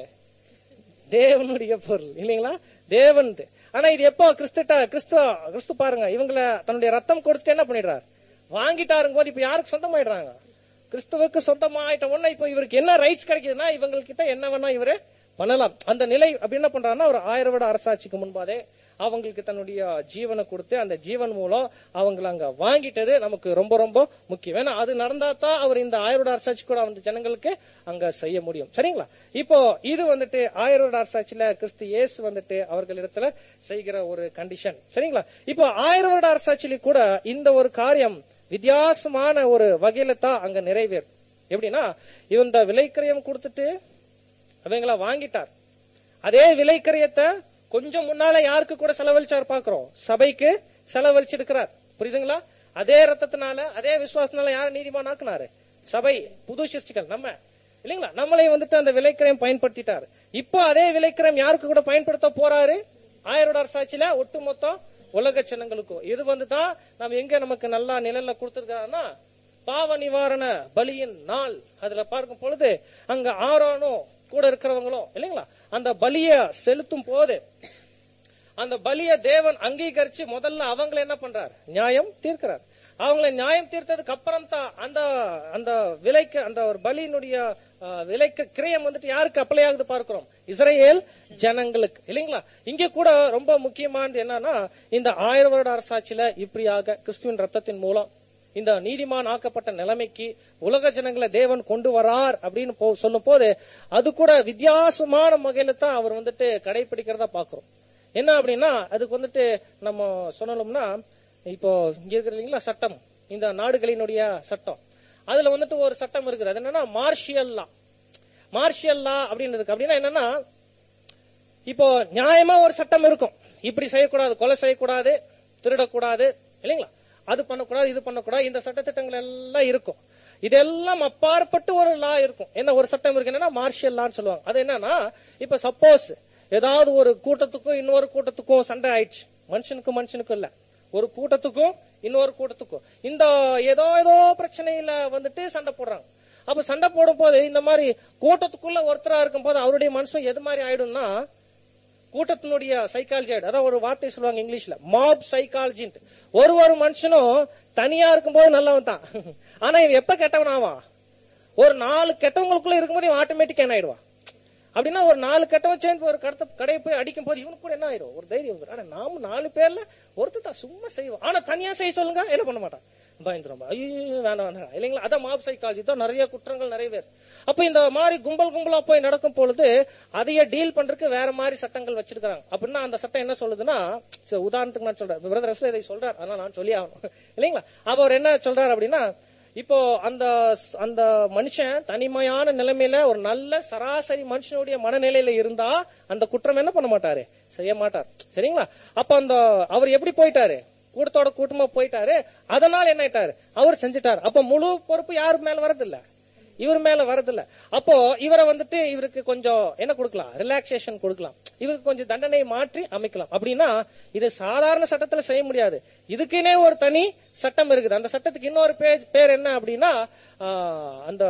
தேவனுடைய பொருள் இல்லைங்களா தேவன் ஆனா இது எப்போ கிறிஸ்துட்ட கிறிஸ்து கிறிஸ்து பாருங்க இவங்கள தன்னுடைய ரத்தம் கொடுத்து என்ன பண்ணிடுறார் வாங்கிட்டாருங்க போது இப்ப யாருக்கு சொந்தமாயிடுறாங்க கிறிஸ்துவுக்கு சொந்தமாயிட்ட உடனே இப்ப இவருக்கு என்ன ரைட்ஸ் கிடைக்குதுன்னா இவங்ககிட்ட என்ன வேணா இவரு பண்ணலாம் அந்த நிலை அப்படி என்ன பண்றாருன்னா ஒரு ஆயிரம் வருட அரசாட்சிக்கு முன்பாதே அவங்களுக்கு தன்னுடைய ஜீவனை கொடுத்து அந்த ஜீவன் மூலம் அவங்கள அங்க வாங்கிட்டது நமக்கு ரொம்ப ரொம்ப முக்கியம் ஏன்னா அது நடந்தா தான் அவர் இந்த ஆயிரோட அரசாட்சி கூட அந்த ஜனங்களுக்கு அங்க செய்ய முடியும் சரிங்களா இப்போ இது வந்துட்டு ஆயிரோட அரசாட்சியில கிறிஸ்து இயேசு வந்துட்டு அவர்களிடத்துல செய்கிற ஒரு கண்டிஷன் சரிங்களா இப்போ ஆயிரம் வருட அரசாட்சியில கூட இந்த ஒரு காரியம் வித்தியாசமான ஒரு வகையில தான் அங்க நிறைவேறும் எப்படின்னா இவன் இந்த விலைக்கிரயம் கொடுத்துட்டு அவங்கள வாங்கிட்டார் அதே விலைக்கரியத்தை கொஞ்சம் முன்னால யாருக்கு கூட செலவழிச்சார் பாக்குறோம் சபைக்கு செலவழிச்சிருக்கிறார் புரியுதுங்களா அதே ரத்தத்தினால அதே விசுவாசத்தினால யார நீதிமான் ஆக்குனாரு சபை புது சிருஷ்டிகள் நம்ம இல்லைங்களா நம்மளை வந்துட்டு அந்த விலைக்கிரயம் பயன்படுத்திட்டாரு இப்போ அதே விலைக்கிரயம் யாருக்கு கூட பயன்படுத்த போறாரு ஆயிரோட அரசாட்சியில ஒட்டுமொத்தம் உலக ஜனங்களுக்கும் இது வந்து தான் நம்ம எங்க நமக்கு நல்லா நிழல்ல கொடுத்திருக்காருன்னா பாவ நிவாரண பலியின் நாள் அதுல பார்க்கும் பொழுது அங்க ஆரோனும் கூட இருக்கிறவங்களும் இல்லைங்களா அந்த பலிய செலுத்தும் போது அந்த பலிய தேவன் அங்கீகரிச்சு முதல்ல அவங்கள என்ன பண்றார் நியாயம் தீர்க்கிறார் அவங்கள நியாயம் தீர்த்ததுக்கு அப்புறம் தான் அந்த அந்த விலைக்கு அந்த ஒரு பலியினுடைய அஹ், விலைக்கு கிரயம் வந்துட்டு யாருக்கு அப்ளை ஆகுது பார்க்கிறோம் இஸ்ரேல் ஜனங்களுக்கு இல்லைங்களா இங்க கூட ரொம்ப முக்கியமானது என்னன்னா இந்த ஆயிரம் வருட அரசாட்சியில இப்படியாக கிறிஸ்துவின் ரத்தத்தின் மூலம் இந்த நீதிமான் ஆக்கப்பட்ட நிலைமைக்கு உலக ஜனங்களை தேவன் கொண்டு வரார் அப்படின்னு போ- சொல்லும் போது அது கூட வித்தியாசமான வகையில தான் அவர் வந்துட்டு கடைபிடிக்கிறதா பாக்குறோம் என்ன அப்படின்னா அதுக்கு வந்துட்டு நம்ம சொல்லணும்னா இப்போ இங்க இருக்கிற இல்லைங்களா சட்டம் இந்த நாடுகளினுடைய சட்டம் அதுல வந்துட்டு ஒரு சட்டம் இருக்குது அது என்னன்னா மார்ஷியல் லா மார்ஷியல் லா அப்படின்னு இருக்கு அப்படின்னா என்னன்னா இப்போ நியாயமா ஒரு சட்டம் இருக்கும் இப்படி செய்யக்கூடாது கொலை செய்யக்கூடாது திருடக்கூடாது இல்லைங்களா அது பண்ணக்கூடாது இது பண்ணக்கூடாது இந்த சட்டத்திட்டங்கள் எல்லாம் இருக்கும் இதெல்லாம் அப்பாற்பட்டு ஒரு லா இருக்கும் என்ன ஒரு சட்டம் இருக்கு என்னன்னா மார்ஷியல் லான்னு சொல்லுவாங்க அது என்னன்னா இப்ப சப்போஸ் ஏதாவது ஒரு கூட்டத்துக்கும் இன்னொரு கூட்டத்துக்கும் சண்டை ஆயிடுச்சு மனுஷனுக்கும் மனுஷனுக்கும் இல்ல ஒரு கூட்டத்துக்கும் இன்னொரு கூட்டத்துக்கும் இந்த ஏதோ ஏதோ பிரச்சனையில வந்துட்டு சண்டை போடுறாங்க அப்ப சண்டை போடும் போது இந்த மாதிரி கூட்டத்துக்குள்ள ஒருத்தரா இருக்கும் போது அவருடைய மனசும் எது மாதிரி ஆயிடும்னா கூட்டத்தினுடைய சைக்காலஜி ஆயிடும் அதான் ஒரு வார்த்தை சொல்லுவாங்க இங்கிலீஷ்ல மாப் சைக்காலஜின்ட்டு ஒரு ஒரு மனுஷனும் தனியா இருக்கும்போது நல்லவன் தான் ஆனா இவன் எப்ப கெட்டவன் ஆவான் ஒரு நாலு கெட்டவங்களுக்குள்ள இருக்கும்போது இவன் ஆட்டோமேட்டிக் என்ன ஆயிடுவான் அப்படின்னா ஒரு நாலு கெட்டவன் சேர்ந்து ஒரு கடத்த கடையை போய் அடிக்கும் போது இவனுக்கு கூட என்ன ஆயிடும் ஒரு தைரியம் வந்துடும் ஆனா நாம நாலு பேர்ல ஒருத்தர் தான் சும்மா செய்வோம் ஆனா தனியா செய்ய சொல்லுங்க என்ன பண்ண மாட்டான் பயந்துரும் ஐயோ வேண்டாம் வேண்டாம் இல்லைங்களா அதான் மாப் சைக்காலஜி தான் நிறைய குற்றங்கள் நிறைய பேர் அப்ப இந்த மாதிரி கும்பல் கும்பலா போய் நடக்கும் பொழுது அதைய டீல் பண்றதுக்கு வேற மாதிரி சட்டங்கள் வச்சிருக்காங்க அப்படின்னா அந்த சட்டம் என்ன சொல்லுதுன்னா சரி, உதாரணத்துக்கு நான் சொல்றேன் பிரதர் ரசல இதை சொல்றாரு அதனால நான் சொல்லி ஆகணும் இல்லைங்களா அப்ப அவர் என்ன சொல்றாரு அப்படின்னா இப்போ அந்த அந்த மனுஷன் தனிமையான நிலைமையில ஒரு நல்ல சராசரி மனுஷனுடைய மனநிலையில இருந்தா அந்த குற்றம் என்ன பண்ண மாட்டாரு செய்ய மாட்டார் சரிங்களா அப்ப அந்த அவர் எப்படி போயிட்டாரு கூட்டத்தோட கூட்டமா போயிட்டாரு அதனால என்ன ஆயிட்டாரு அவர் செஞ்சுட்டாரு அப்ப முழு பொறுப்பு யாரு மேல வரதில்ல இவர் மேல வரதில்ல அப்போ இவரை வந்துட்டு இவருக்கு கொஞ்சம் என்ன கொடுக்கலாம் ரிலாக்ஸேஷன் கொடுக்கலாம் இவருக்கு கொஞ்சம் தண்டனை மாற்றி அமைக்கலாம் அப்படின்னா இது சாதாரண சட்டத்துல செய்ய முடியாது இதுக்குன்னே ஒரு தனி சட்டம் இருக்குது அந்த சட்டத்துக்கு இன்னொரு பேர் பேர் என்ன அப்படின்னா ஆஹ், அந்த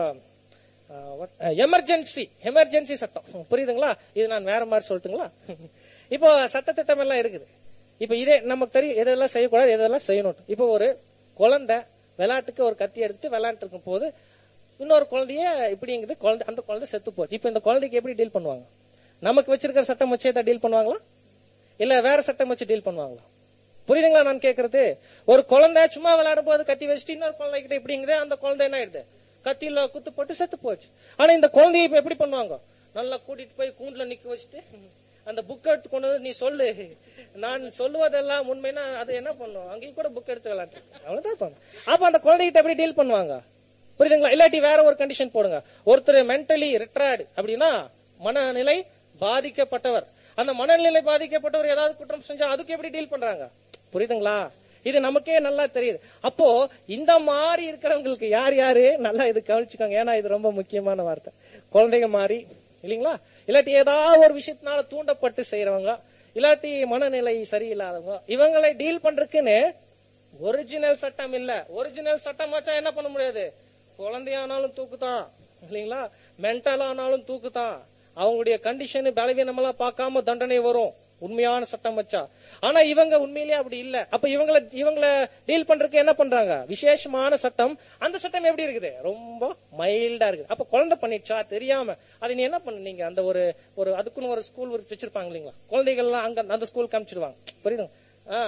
எமர்ஜென்சி எமர்ஜென்சி சட்டம் புரியுதுங்களா இது நான் வேற மாதிரி சொல்லட்டுங்களா இப்போ சட்டத்திட்டம் எல்லாம் இருக்குது இப்ப இதே நமக்கு தெரியும் எதெல்லாம் செய்யக்கூடாது எதெல்லாம் செய்யணும் இப்போ ஒரு குழந்தை விளையாட்டுக்கு ஒரு கத்தி எடுத்துட்டு விளையாண்டு இருக்கும் போது இன்னொரு குழந்தைய இப்படிங்குது குழந்தை அந்த குழந்தை செத்து போச்சு இப்ப இந்த குழந்தைக்கு எப்படி டீல் பண்ணுவாங்க நமக்கு வச்சிருக்கிற சட்டம் வச்சே தான் டீல் பண்ணுவாங்களா இல்ல வேற சட்டம் வச்சு டீல் பண்ணுவாங்களா புரியுதுங்களா நான் கேக்குறது ஒரு குழந்தை சும்மா விளையாடும் போது கத்தி வச்சுட்டு இன்னொரு குழந்தை கிட்ட இப்படிங்குது அந்த குழந்தை என்ன ஆயிடுது கத்தியில குத்து போட்டு செத்து போச்சு ஆனா இந்த குழந்தைய இப்ப எப்படி பண்ணுவாங்க நல்லா கூட்டிட்டு போய் கூண்டுல நிக்க வச்சுட்டு அந்த புக் எடுத்து கொண்டு வந்து நீ சொல்லு நான் சொல்லுவதெல்லாம் உண்மைன்னா அது என்ன பண்ணும் அங்கேயும் கூட புக் எடுத்து விளையாட்டு அவ்வளவுதான் பண்ணும் அப்ப அந்த குழந்தைகிட்ட எப்படி டீல் பண்ணுவாங்க புரியுதுங்களா இல்லாட்டி வேற ஒரு கண்டிஷன் போடுங்க ஒருத்தர் மென்டலி ரிட்ராய்டு அப்படின்னா மனநிலை பாதிக்கப்பட்டவர் அந்த மனநிலை பாதிக்கப்பட்டவர் ஏதாவது குற்றம் செஞ்சா அதுக்கு எப்படி டீல் பண்றாங்க புரியுதுங்களா இது நமக்கே நல்லா தெரியுது அப்போ இந்த மாதிரி இருக்கிறவங்களுக்கு யார் யாரு நல்லா இது கவனிச்சுக்கோங்க ஏன்னா இது ரொம்ப முக்கியமான வார்த்தை குழந்தைங்க மாதிரி இல்லைங்களா இல்லாட்டி ஏதாவது ஒரு விஷயத்தினால தூண்டப்பட்டு செய்யறவங்க இல்லாட்டி மனநிலை சரியில்லாதவங்க இவங்களை டீல் பண்றதுக்குன்னு ஒரிஜினல் சட்டம் இல்ல ஒரிஜினல் சட்டம் வச்சா என்ன பண்ண முடியாது குழந்தையானாலும் தூக்குதான் இல்லைங்களா மென்டல் ஆனாலும் தூக்குதான் அவங்களுடைய கண்டிஷன் பலவீனம் எல்லாம் பார்க்காம தண்டனை வரும் உண்மையான சட்டம் வச்சா ஆனா இவங்க உண்மையிலேயே அப்படி இல்ல அப்ப இவங்கள இவங்கள டீல் பண்றதுக்கு என்ன பண்றாங்க விசேஷமான சட்டம் அந்த சட்டம் எப்படி இருக்குது ரொம்ப மைல்டா இருக்குது அப்ப குழந்தை பண்ணிடுச்சா தெரியாம அது நீ என்ன பண்ணு நீங்க அந்த ஒரு ஒரு அதுக்குன்னு ஒரு ஸ்கூல் வச்சிருப்பாங்க இல்லைங்களா குழந்தைகள்லாம் அங்க அந்த ஸ்கூல் காமிச்சிடுவாங்க புரியுதுங்க ஆ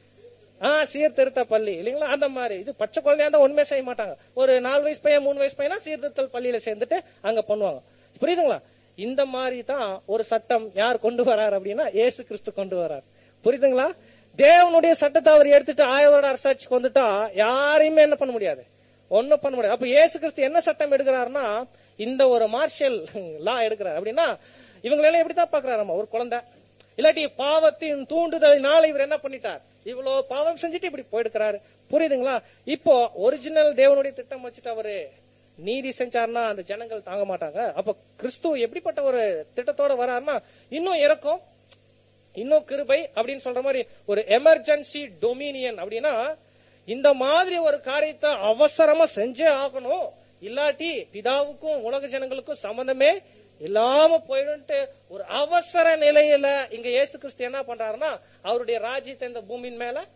ஆ சீர்திருத்த பள்ளி இல்லைங்களா அந்த மாதிரி இது பச்சை குழந்தையா இருந்தா ஒண்ணுமே செய்ய மாட்டாங்க ஒரு நாலு வயசு பையன் மூணு வயசு பையனா சீர்திருத்தல் பள்ளியில சேர்ந்துட்டு அங்க பண்ணுவாங்க புரியுதுங்களா இந்த மாதிரி தான் ஒரு சட்டம் யார் கொண்டு வரார் அப்படின்னா இயேசு கிறிஸ்து கொண்டு வரார் புரியுதுங்களா தேவனுடைய சட்டத்தை அவர் எடுத்துட்டு ஆயிரம் அரசாட்சிக்கு வந்துட்டா யாரையுமே என்ன பண்ண முடியாது ஒண்ணும் பண்ண முடியாது அப்ப இயேசு கிறிஸ்து என்ன சட்டம் எடுக்கிறாருன்னா இந்த ஒரு மார்ஷல் லா எடுக்கிறார் அப்படின்னா இவங்களெல்லாம் எப்படிதான் பாக்குறாரு ஒரு குழந்தை இல்லாட்டி பாவத்தின் தூண்டுதலினால இவர் என்ன பண்ணிட்டார் இவ்வளவு பாவம் செஞ்சுட்டு இப்படி போயிடுக்கிறாரு புரியுதுங்களா இப்போ ஒரிஜினல் தேவனுடைய திட்டம் வச்சுட்டு அவரு நீதி செஞ்சாருன்னா அந்த ஜனங்கள் தாங்க மாட்டாங்க அப்ப கிறிஸ்து எப்படிப்பட்ட ஒரு திட்டத்தோட வராருன்னா இன்னும் இறக்கும் இன்னும் கிருபை அப்படின்னு சொல்ற மாதிரி ஒரு எமர்ஜென்சி டொமினியன் அப்படின்னா இந்த மாதிரி ஒரு காரியத்தை அவசரமா செஞ்சே ஆகணும் இல்லாட்டி பிதாவுக்கும் உலக ஜனங்களுக்கும் சம்பந்தமே இல்லாம போயிடும்ட்டு ஒரு அவசர நிலையில இங்க இயேசு கிறிஸ்து என்ன பண்றாருன்னா அவருடைய ராஜ்யத்தை இந்த பூமியின் மேல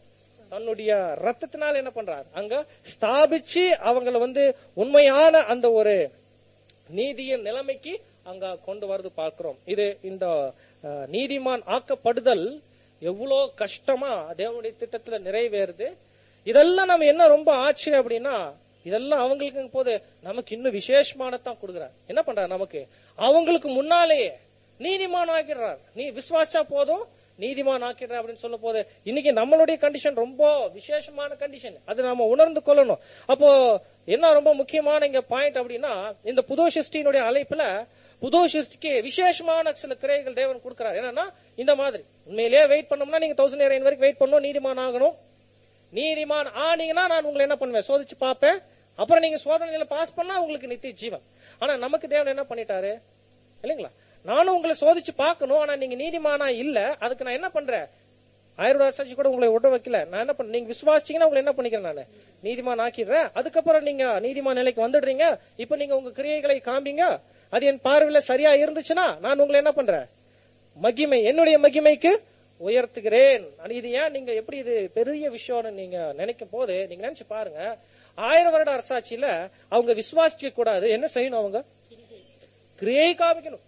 தன்னுடைய ரத்தத்தினால் என்ன பண்றார் அங்க ஸ்தாபிச்சு அவங்கள வந்து உண்மையான அந்த ஒரு நீதியின் நிலைமைக்கு அங்க கொண்டு வரது பார்க்கிறோம் இது இந்த அஹ், நீதிமான் ஆக்கப்படுதல் எவ்வளோ கஷ்டமா தேவனுடைய திட்டத்துல நிறைவேறுது இதெல்லாம் நம்ம என்ன ரொம்ப ஆச்சரியம் அப்படின்னா இதெல்லாம் அவங்களுக்கு போது நமக்கு இன்னும் விசேஷமானதான் கொடுக்குறார் என்ன பண்றார் நமக்கு அவங்களுக்கு முன்னாலேயே நீதிமான் ஆக்கிடுறார் நீ விசுவாசா போதும் நீதிமான் ஆக்கிடுற அப்படின்னு சொல்ல போது இன்னைக்கு நம்மளுடைய கண்டிஷன் ரொம்ப விசேஷமான கண்டிஷன் அது நாம உணர்ந்து கொள்ளணும் அப்போ என்ன ரொம்ப முக்கியமான இங்க பாயிண்ட் அப்படின்னா இந்த புது சிருஷ்டியினுடைய அழைப்புல புது சிருஷ்டிக்கு விசேஷமான சில கிரைகள் தேவன் கொடுக்கிறார் என்னன்னா இந்த மாதிரி உண்மையிலேயே வெயிட் பண்ணோம்னா நீங்க தௌசண்ட் இயர் வரைக்கும் வெயிட் பண்ணணும் நீதிமான் ஆகணும் நீதிமான் ஆனீங்கன்னா நான் உங்களை என்ன பண்ணுவேன் சோதிச்சு பார்ப்பேன் அப்புறம் நீங்க சோதனையில பாஸ் பண்ணா உங்களுக்கு நித்திய ஜீவன் ஆனா நமக்கு தேவன் என்ன பண்ணிட்டாரு இல்லைங்களா நானும் உங்களை சோதிச்சு பார்க்கணும் ஆனா நீங்க நீதிமானா இல்ல அதுக்கு நான் என்ன பண்றேன் ஆயிரம் வருஷம் கூட உங்களை விட வைக்கல நான் என்ன பண்ண நீங்க விசுவாசிச்சீங்கன்னா உங்களை என்ன பண்ணிக்கிறேன் நான் நீதிமான் ஆக்கிடுறேன் அதுக்கப்புறம் நீங்க நீதிமான் நிலைக்கு வந்துடுறீங்க இப்ப நீங்க உங்க கிரியைகளை காமிங்க அது என் பார்வையில சரியா இருந்துச்சுன்னா நான் உங்களை என்ன பண்றேன் மகிமை என்னுடைய மகிமைக்கு உயர்த்துகிறேன் ஆனா இது ஏன் நீங்க எப்படி இது பெரிய விஷயம்னு நீங்க நினைக்கும் போது நீங்க நினைச்சு பாருங்க ஆயிரம் வருட அரசாட்சியில அவங்க விசுவாசிக்க கூடாது என்ன செய்யணும் அவங்க கிரியை காமிக்கணும்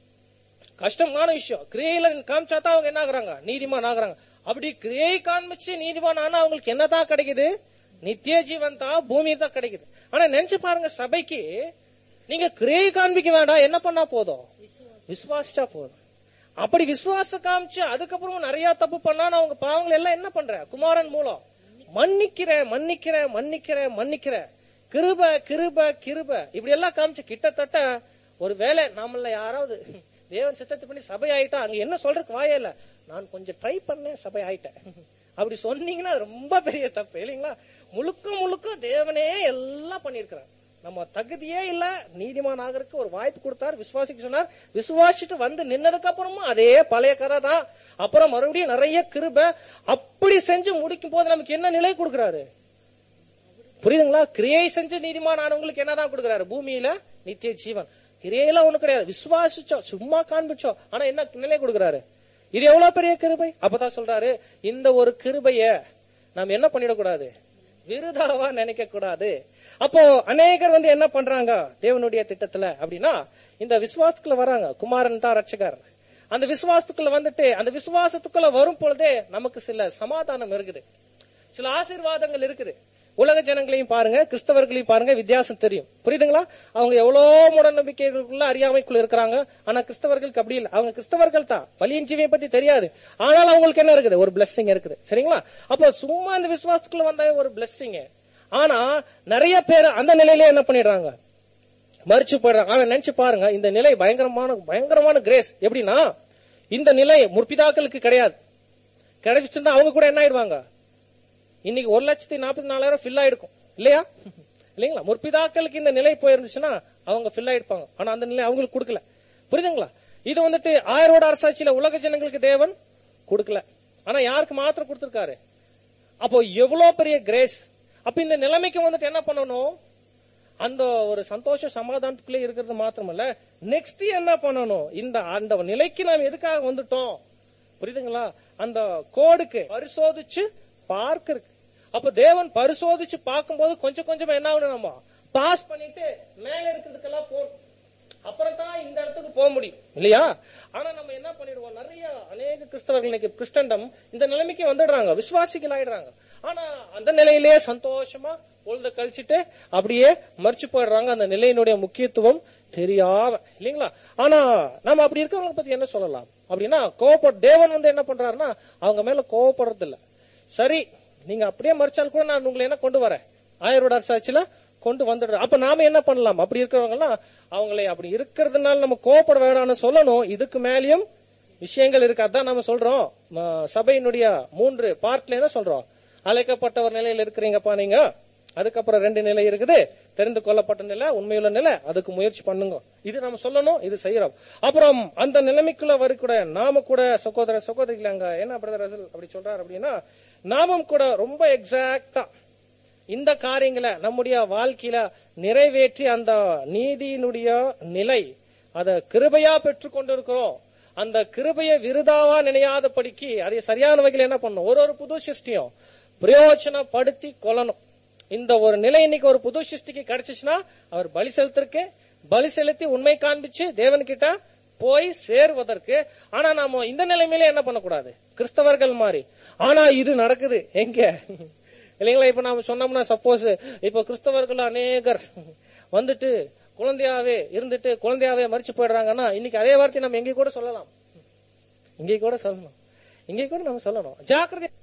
கஷ்டமான விஷயம் கிரியையில காமிச்சா தான் அவங்க என்ன ஆகுறாங்க நீதிமான் ஆகுறாங்க அப்படி கிரியை காமிச்சு நீதிமான் ஆனா அவங்களுக்கு என்னதான் கிடைக்குது நித்திய ஜீவன் தான் பூமி தான் கிடைக்குது ஆனா நினைச்சு பாருங்க சபைக்கு நீங்க கிரியை காண்பிக்க வேண்டாம் என்ன பண்ணா போதும் விசுவாசிச்சா போதும் அப்படி விசுவாச காமிச்சு அதுக்கப்புறம் நிறைய தப்பு பண்ணா நான் அவங்க பாவங்களை எல்லாம் என்ன பண்றேன் குமாரன் மூலம் மன்னிக்கிறேன் மன்னிக்கிறேன் மன்னிக்கிறேன் மன்னிக்கிறேன் கிருப கிருப கிருப இப்படி எல்லாம் காமிச்சு கிட்டத்தட்ட ஒரு வேலை நம்மள யாராவது தேவன் சித்தத்தை பண்ணி சபை ஆயிட்டா அங்க என்ன சொல்றதுக்கு வாயே இல்ல நான் கொஞ்சம் ட்ரை பண்ணேன் சபை ஆயிட்டேன் அப்படி சொன்னீங்கன்னா அது ரொம்ப பெரிய தப்பு இல்லைங்களா முழுக்க முழுக்க தேவனே எல்லாம் பண்ணிருக்கிறார் நம்ம தகுதியே இல்ல நீதிமான் ஆகிறதுக்கு ஒரு வாய்ப்பு கொடுத்தார் விசுவாசிக்க சொன்னார் விசுவாசிட்டு வந்து நின்னதுக்கு அப்புறமும் அதே பழைய கதை தான் அப்புறம் மறுபடியும் நிறைய கிருப அப்படி செஞ்சு முடிக்கும் போது நமக்கு என்ன நிலை கொடுக்கிறாரு புரியுதுங்களா கிரியை செஞ்சு நீதிமான் ஆனவங்களுக்கு என்னதான் கொடுக்கிறாரு பூமியில நித்திய ஜீவன் கிரியையெல்லாம் ஒண்ணு கிடையாது விசுவாசிச்சோம் சும்மா காண்பிச்சோம் ஆனா என்ன நிலை கொடுக்கிறாரு இது எவ்வளவு பெரிய கிருபை அப்பதான் சொல்றாரு இந்த ஒரு கிருபைய நாம் என்ன பண்ணிடக்கூடாது விருதாவா நினைக்க கூடாது அப்போ அநேகர் வந்து என்ன பண்றாங்க தேவனுடைய திட்டத்துல அப்படின்னா இந்த விசுவாசத்துக்குள்ள வராங்க குமாரன் தான் ரட்சகர் அந்த விசுவாசத்துக்குள்ள வந்துட்டு அந்த விசுவாசத்துக்குள்ள வரும் பொழுதே நமக்கு சில சமாதானம் இருக்குது சில ஆசீர்வாதங்கள் இருக்குது உலக ஜனங்களையும் பாருங்க கிறிஸ்தவர்களையும் பாருங்க வித்தியாசம் தெரியும் புரியுதுங்களா அவங்க எவ்வளவு மூட நம்பிக்கைகளுக்குள்ள அறியாமைக்குள்ள இருக்கிறாங்க ஆனா கிறிஸ்தவர்களுக்கு அப்படி இல்லை அவங்க கிறிஸ்தவர்கள் தான் வலியின் ஜீவியை பத்தி தெரியாது ஆனால் அவங்களுக்கு என்ன இருக்குது ஒரு பிளஸ்ஸிங் இருக்குது சரிங்களா அப்போ சும்மா இந்த விசுவாசத்துக்குள்ள வந்தா ஒரு பிளஸ்ஸிங் ஆனா நிறைய பேர் அந்த நிலையிலே என்ன பண்ணிடுறாங்க மறிச்சு போயிடுறாங்க ஆனா நினைச்சு பாருங்க இந்த நிலை பயங்கரமான பயங்கரமான கிரேஸ் எப்படின்னா இந்த நிலை முற்பிதாக்களுக்கு கிடையாது கிடைச்சிருந்தா அவங்க கூட என்ன ஆயிடுவாங்க இன்னைக்கு ஒரு லட்சத்தி நாற்பத்தி நாலாயிரம் ஃபில் ஆயிருக்கும் இல்லையா இல்லைங்களா முற்பிதாக்களுக்கு இந்த நிலை போயிருந்துச்சுன்னா அவங்க ஃபில் ஆயிருப்பாங்க ஆனா அந்த நிலை அவங்களுக்கு கொடுக்கல புரியுதுங்களா இது வந்துட்டு ஆயிரோட அரசாட்சியில உலக ஜனங்களுக்கு தேவன் கொடுக்கல ஆனா யாருக்கு மாத்திரம் கொடுத்திருக்காரு அப்போ எவ்வளவு பெரிய கிரேஸ் அப்ப இந்த நிலைமைக்கு வந்துட்டு என்ன பண்ணணும் அந்த ஒரு சந்தோஷ சமாதானத்துக்குள்ளே இருக்கிறது மாத்திரமல்ல நெக்ஸ்ட் என்ன பண்ணணும் இந்த அந்த நிலைக்கு நாம் எதுக்காக வந்துட்டோம் புரியுதுங்களா அந்த கோடுக்கு பரிசோதிச்சு பார்க்க இருக்கு அப்ப தேவன் பரிசோதிச்சு பார்க்கும்போது கொஞ்சம் கொஞ்சமா என்ன ஆகணும் நம்ம பாஸ் பண்ணிட்டு மேல இருக்கிறதுக்கெல்லாம் போகணும் அப்புறம் தான் இந்த இடத்துக்கு போக முடியும் இல்லையா ஆனா நம்ம என்ன பண்ணிடுவோம் நிறைய அநேக கிறிஸ்தவர்கள் இன்னைக்கு கிறிஸ்டண்டம் இந்த நிலைமைக்கு வந்துடுறாங்க விசுவாசிகள் ஆயிடுறாங்க ஆனா அந்த நிலையிலேயே சந்தோஷமா பொழுத கழிச்சிட்டு அப்படியே மறிச்சு போயிடுறாங்க அந்த நிலையினுடைய முக்கியத்துவம் தெரியாம இல்லைங்களா ஆனா நம்ம அப்படி இருக்கிறவங்க பத்தி என்ன சொல்லலாம் அப்படின்னா கோவப்பட தேவன் வந்து என்ன பண்றாருன்னா அவங்க மேல கோவப்படுறது இல்ல சரி நீங்க அப்படியே மறிச்சாலும் கூட நான் உங்களை என்ன கொண்டு வரேன் ஆயிரோட அரசாட்சியில கொண்டு வந்துடுறேன் அப்ப நாம என்ன பண்ணலாம் அப்படி இருக்கிறவங்க எல்லாம் அவங்களை அப்படி இருக்கிறதுனால நம்ம கோவப்பட வேணாம்னு சொல்லணும் இதுக்கு மேலயும் விஷயங்கள் இருக்கு அதான் நம்ம சொல்றோம் ம- சபையினுடைய மூன்று பார்ட்ல என்ன சொல்றோம் அழைக்கப்பட்டவர் நிலையில இருக்கிறீங்கப்பா நீங்க அதுக்கப்புறம் ரெண்டு நிலை இருக்குது தெரிந்து கொள்ளப்பட்ட நிலை உண்மையுள்ள நிலை அதுக்கு முயற்சி பண்ணுங்க இது நம்ம சொல்லணும் இது செய்யறோம் அப்புறம் அந்த நிலைமைக்குள்ள வரக்கூட நாம கூட சகோதர சகோதரிகள் அங்க என்ன பிரதர் அப்படி சொல்றாரு அப்படின்னா நாமும் கூட ரொம்ப எக்ஸாக்டா இந்த காரியங்களை நம்முடைய வாழ்க்கையில நிறைவேற்றி அந்த நீதியினுடைய நிலை அத கிருபையா பெற்றுக் கொண்டிருக்கிறோம் அந்த கிருபையை விருதாவா நினையாத படிக்கு அதை சரியான வகையில் என்ன பண்ணும் ஒரு ஒரு புது சிருஷ்டியும் பிரயோஜனப்படுத்தி கொள்ளணும் இந்த ஒரு நிலை இன்னைக்கு ஒரு புது சிருஷ்டிக்கு கிடைச்சிச்சுன்னா அவர் பலி செலுத்திருக்கு பலி செலுத்தி உண்மை காண்பிச்சு தேவன்கிட்ட போய் சேருவதற்கு ஆனா நாம இந்த நிலைமையில என்ன பண்ணக்கூடாது கிறிஸ்தவர்கள் மாதிரி ஆனா இது நடக்குது எங்க இல்லைங்களா இப்ப நாம சொன்னோம்னா சப்போஸ் இப்ப கிறிஸ்தவர்கள் அநேகர் வந்துட்டு குழந்தையாவே இருந்துட்டு குழந்தையாவே மறிச்சு போயிடுறாங்கன்னா இன்னைக்கு அதே வார்த்தை நம்ம எங்க கூட சொல்லலாம் இங்கே கூட சொல்லணும் இங்கே கூட நம்ம சொல்லணும் ஜாக்கிரதை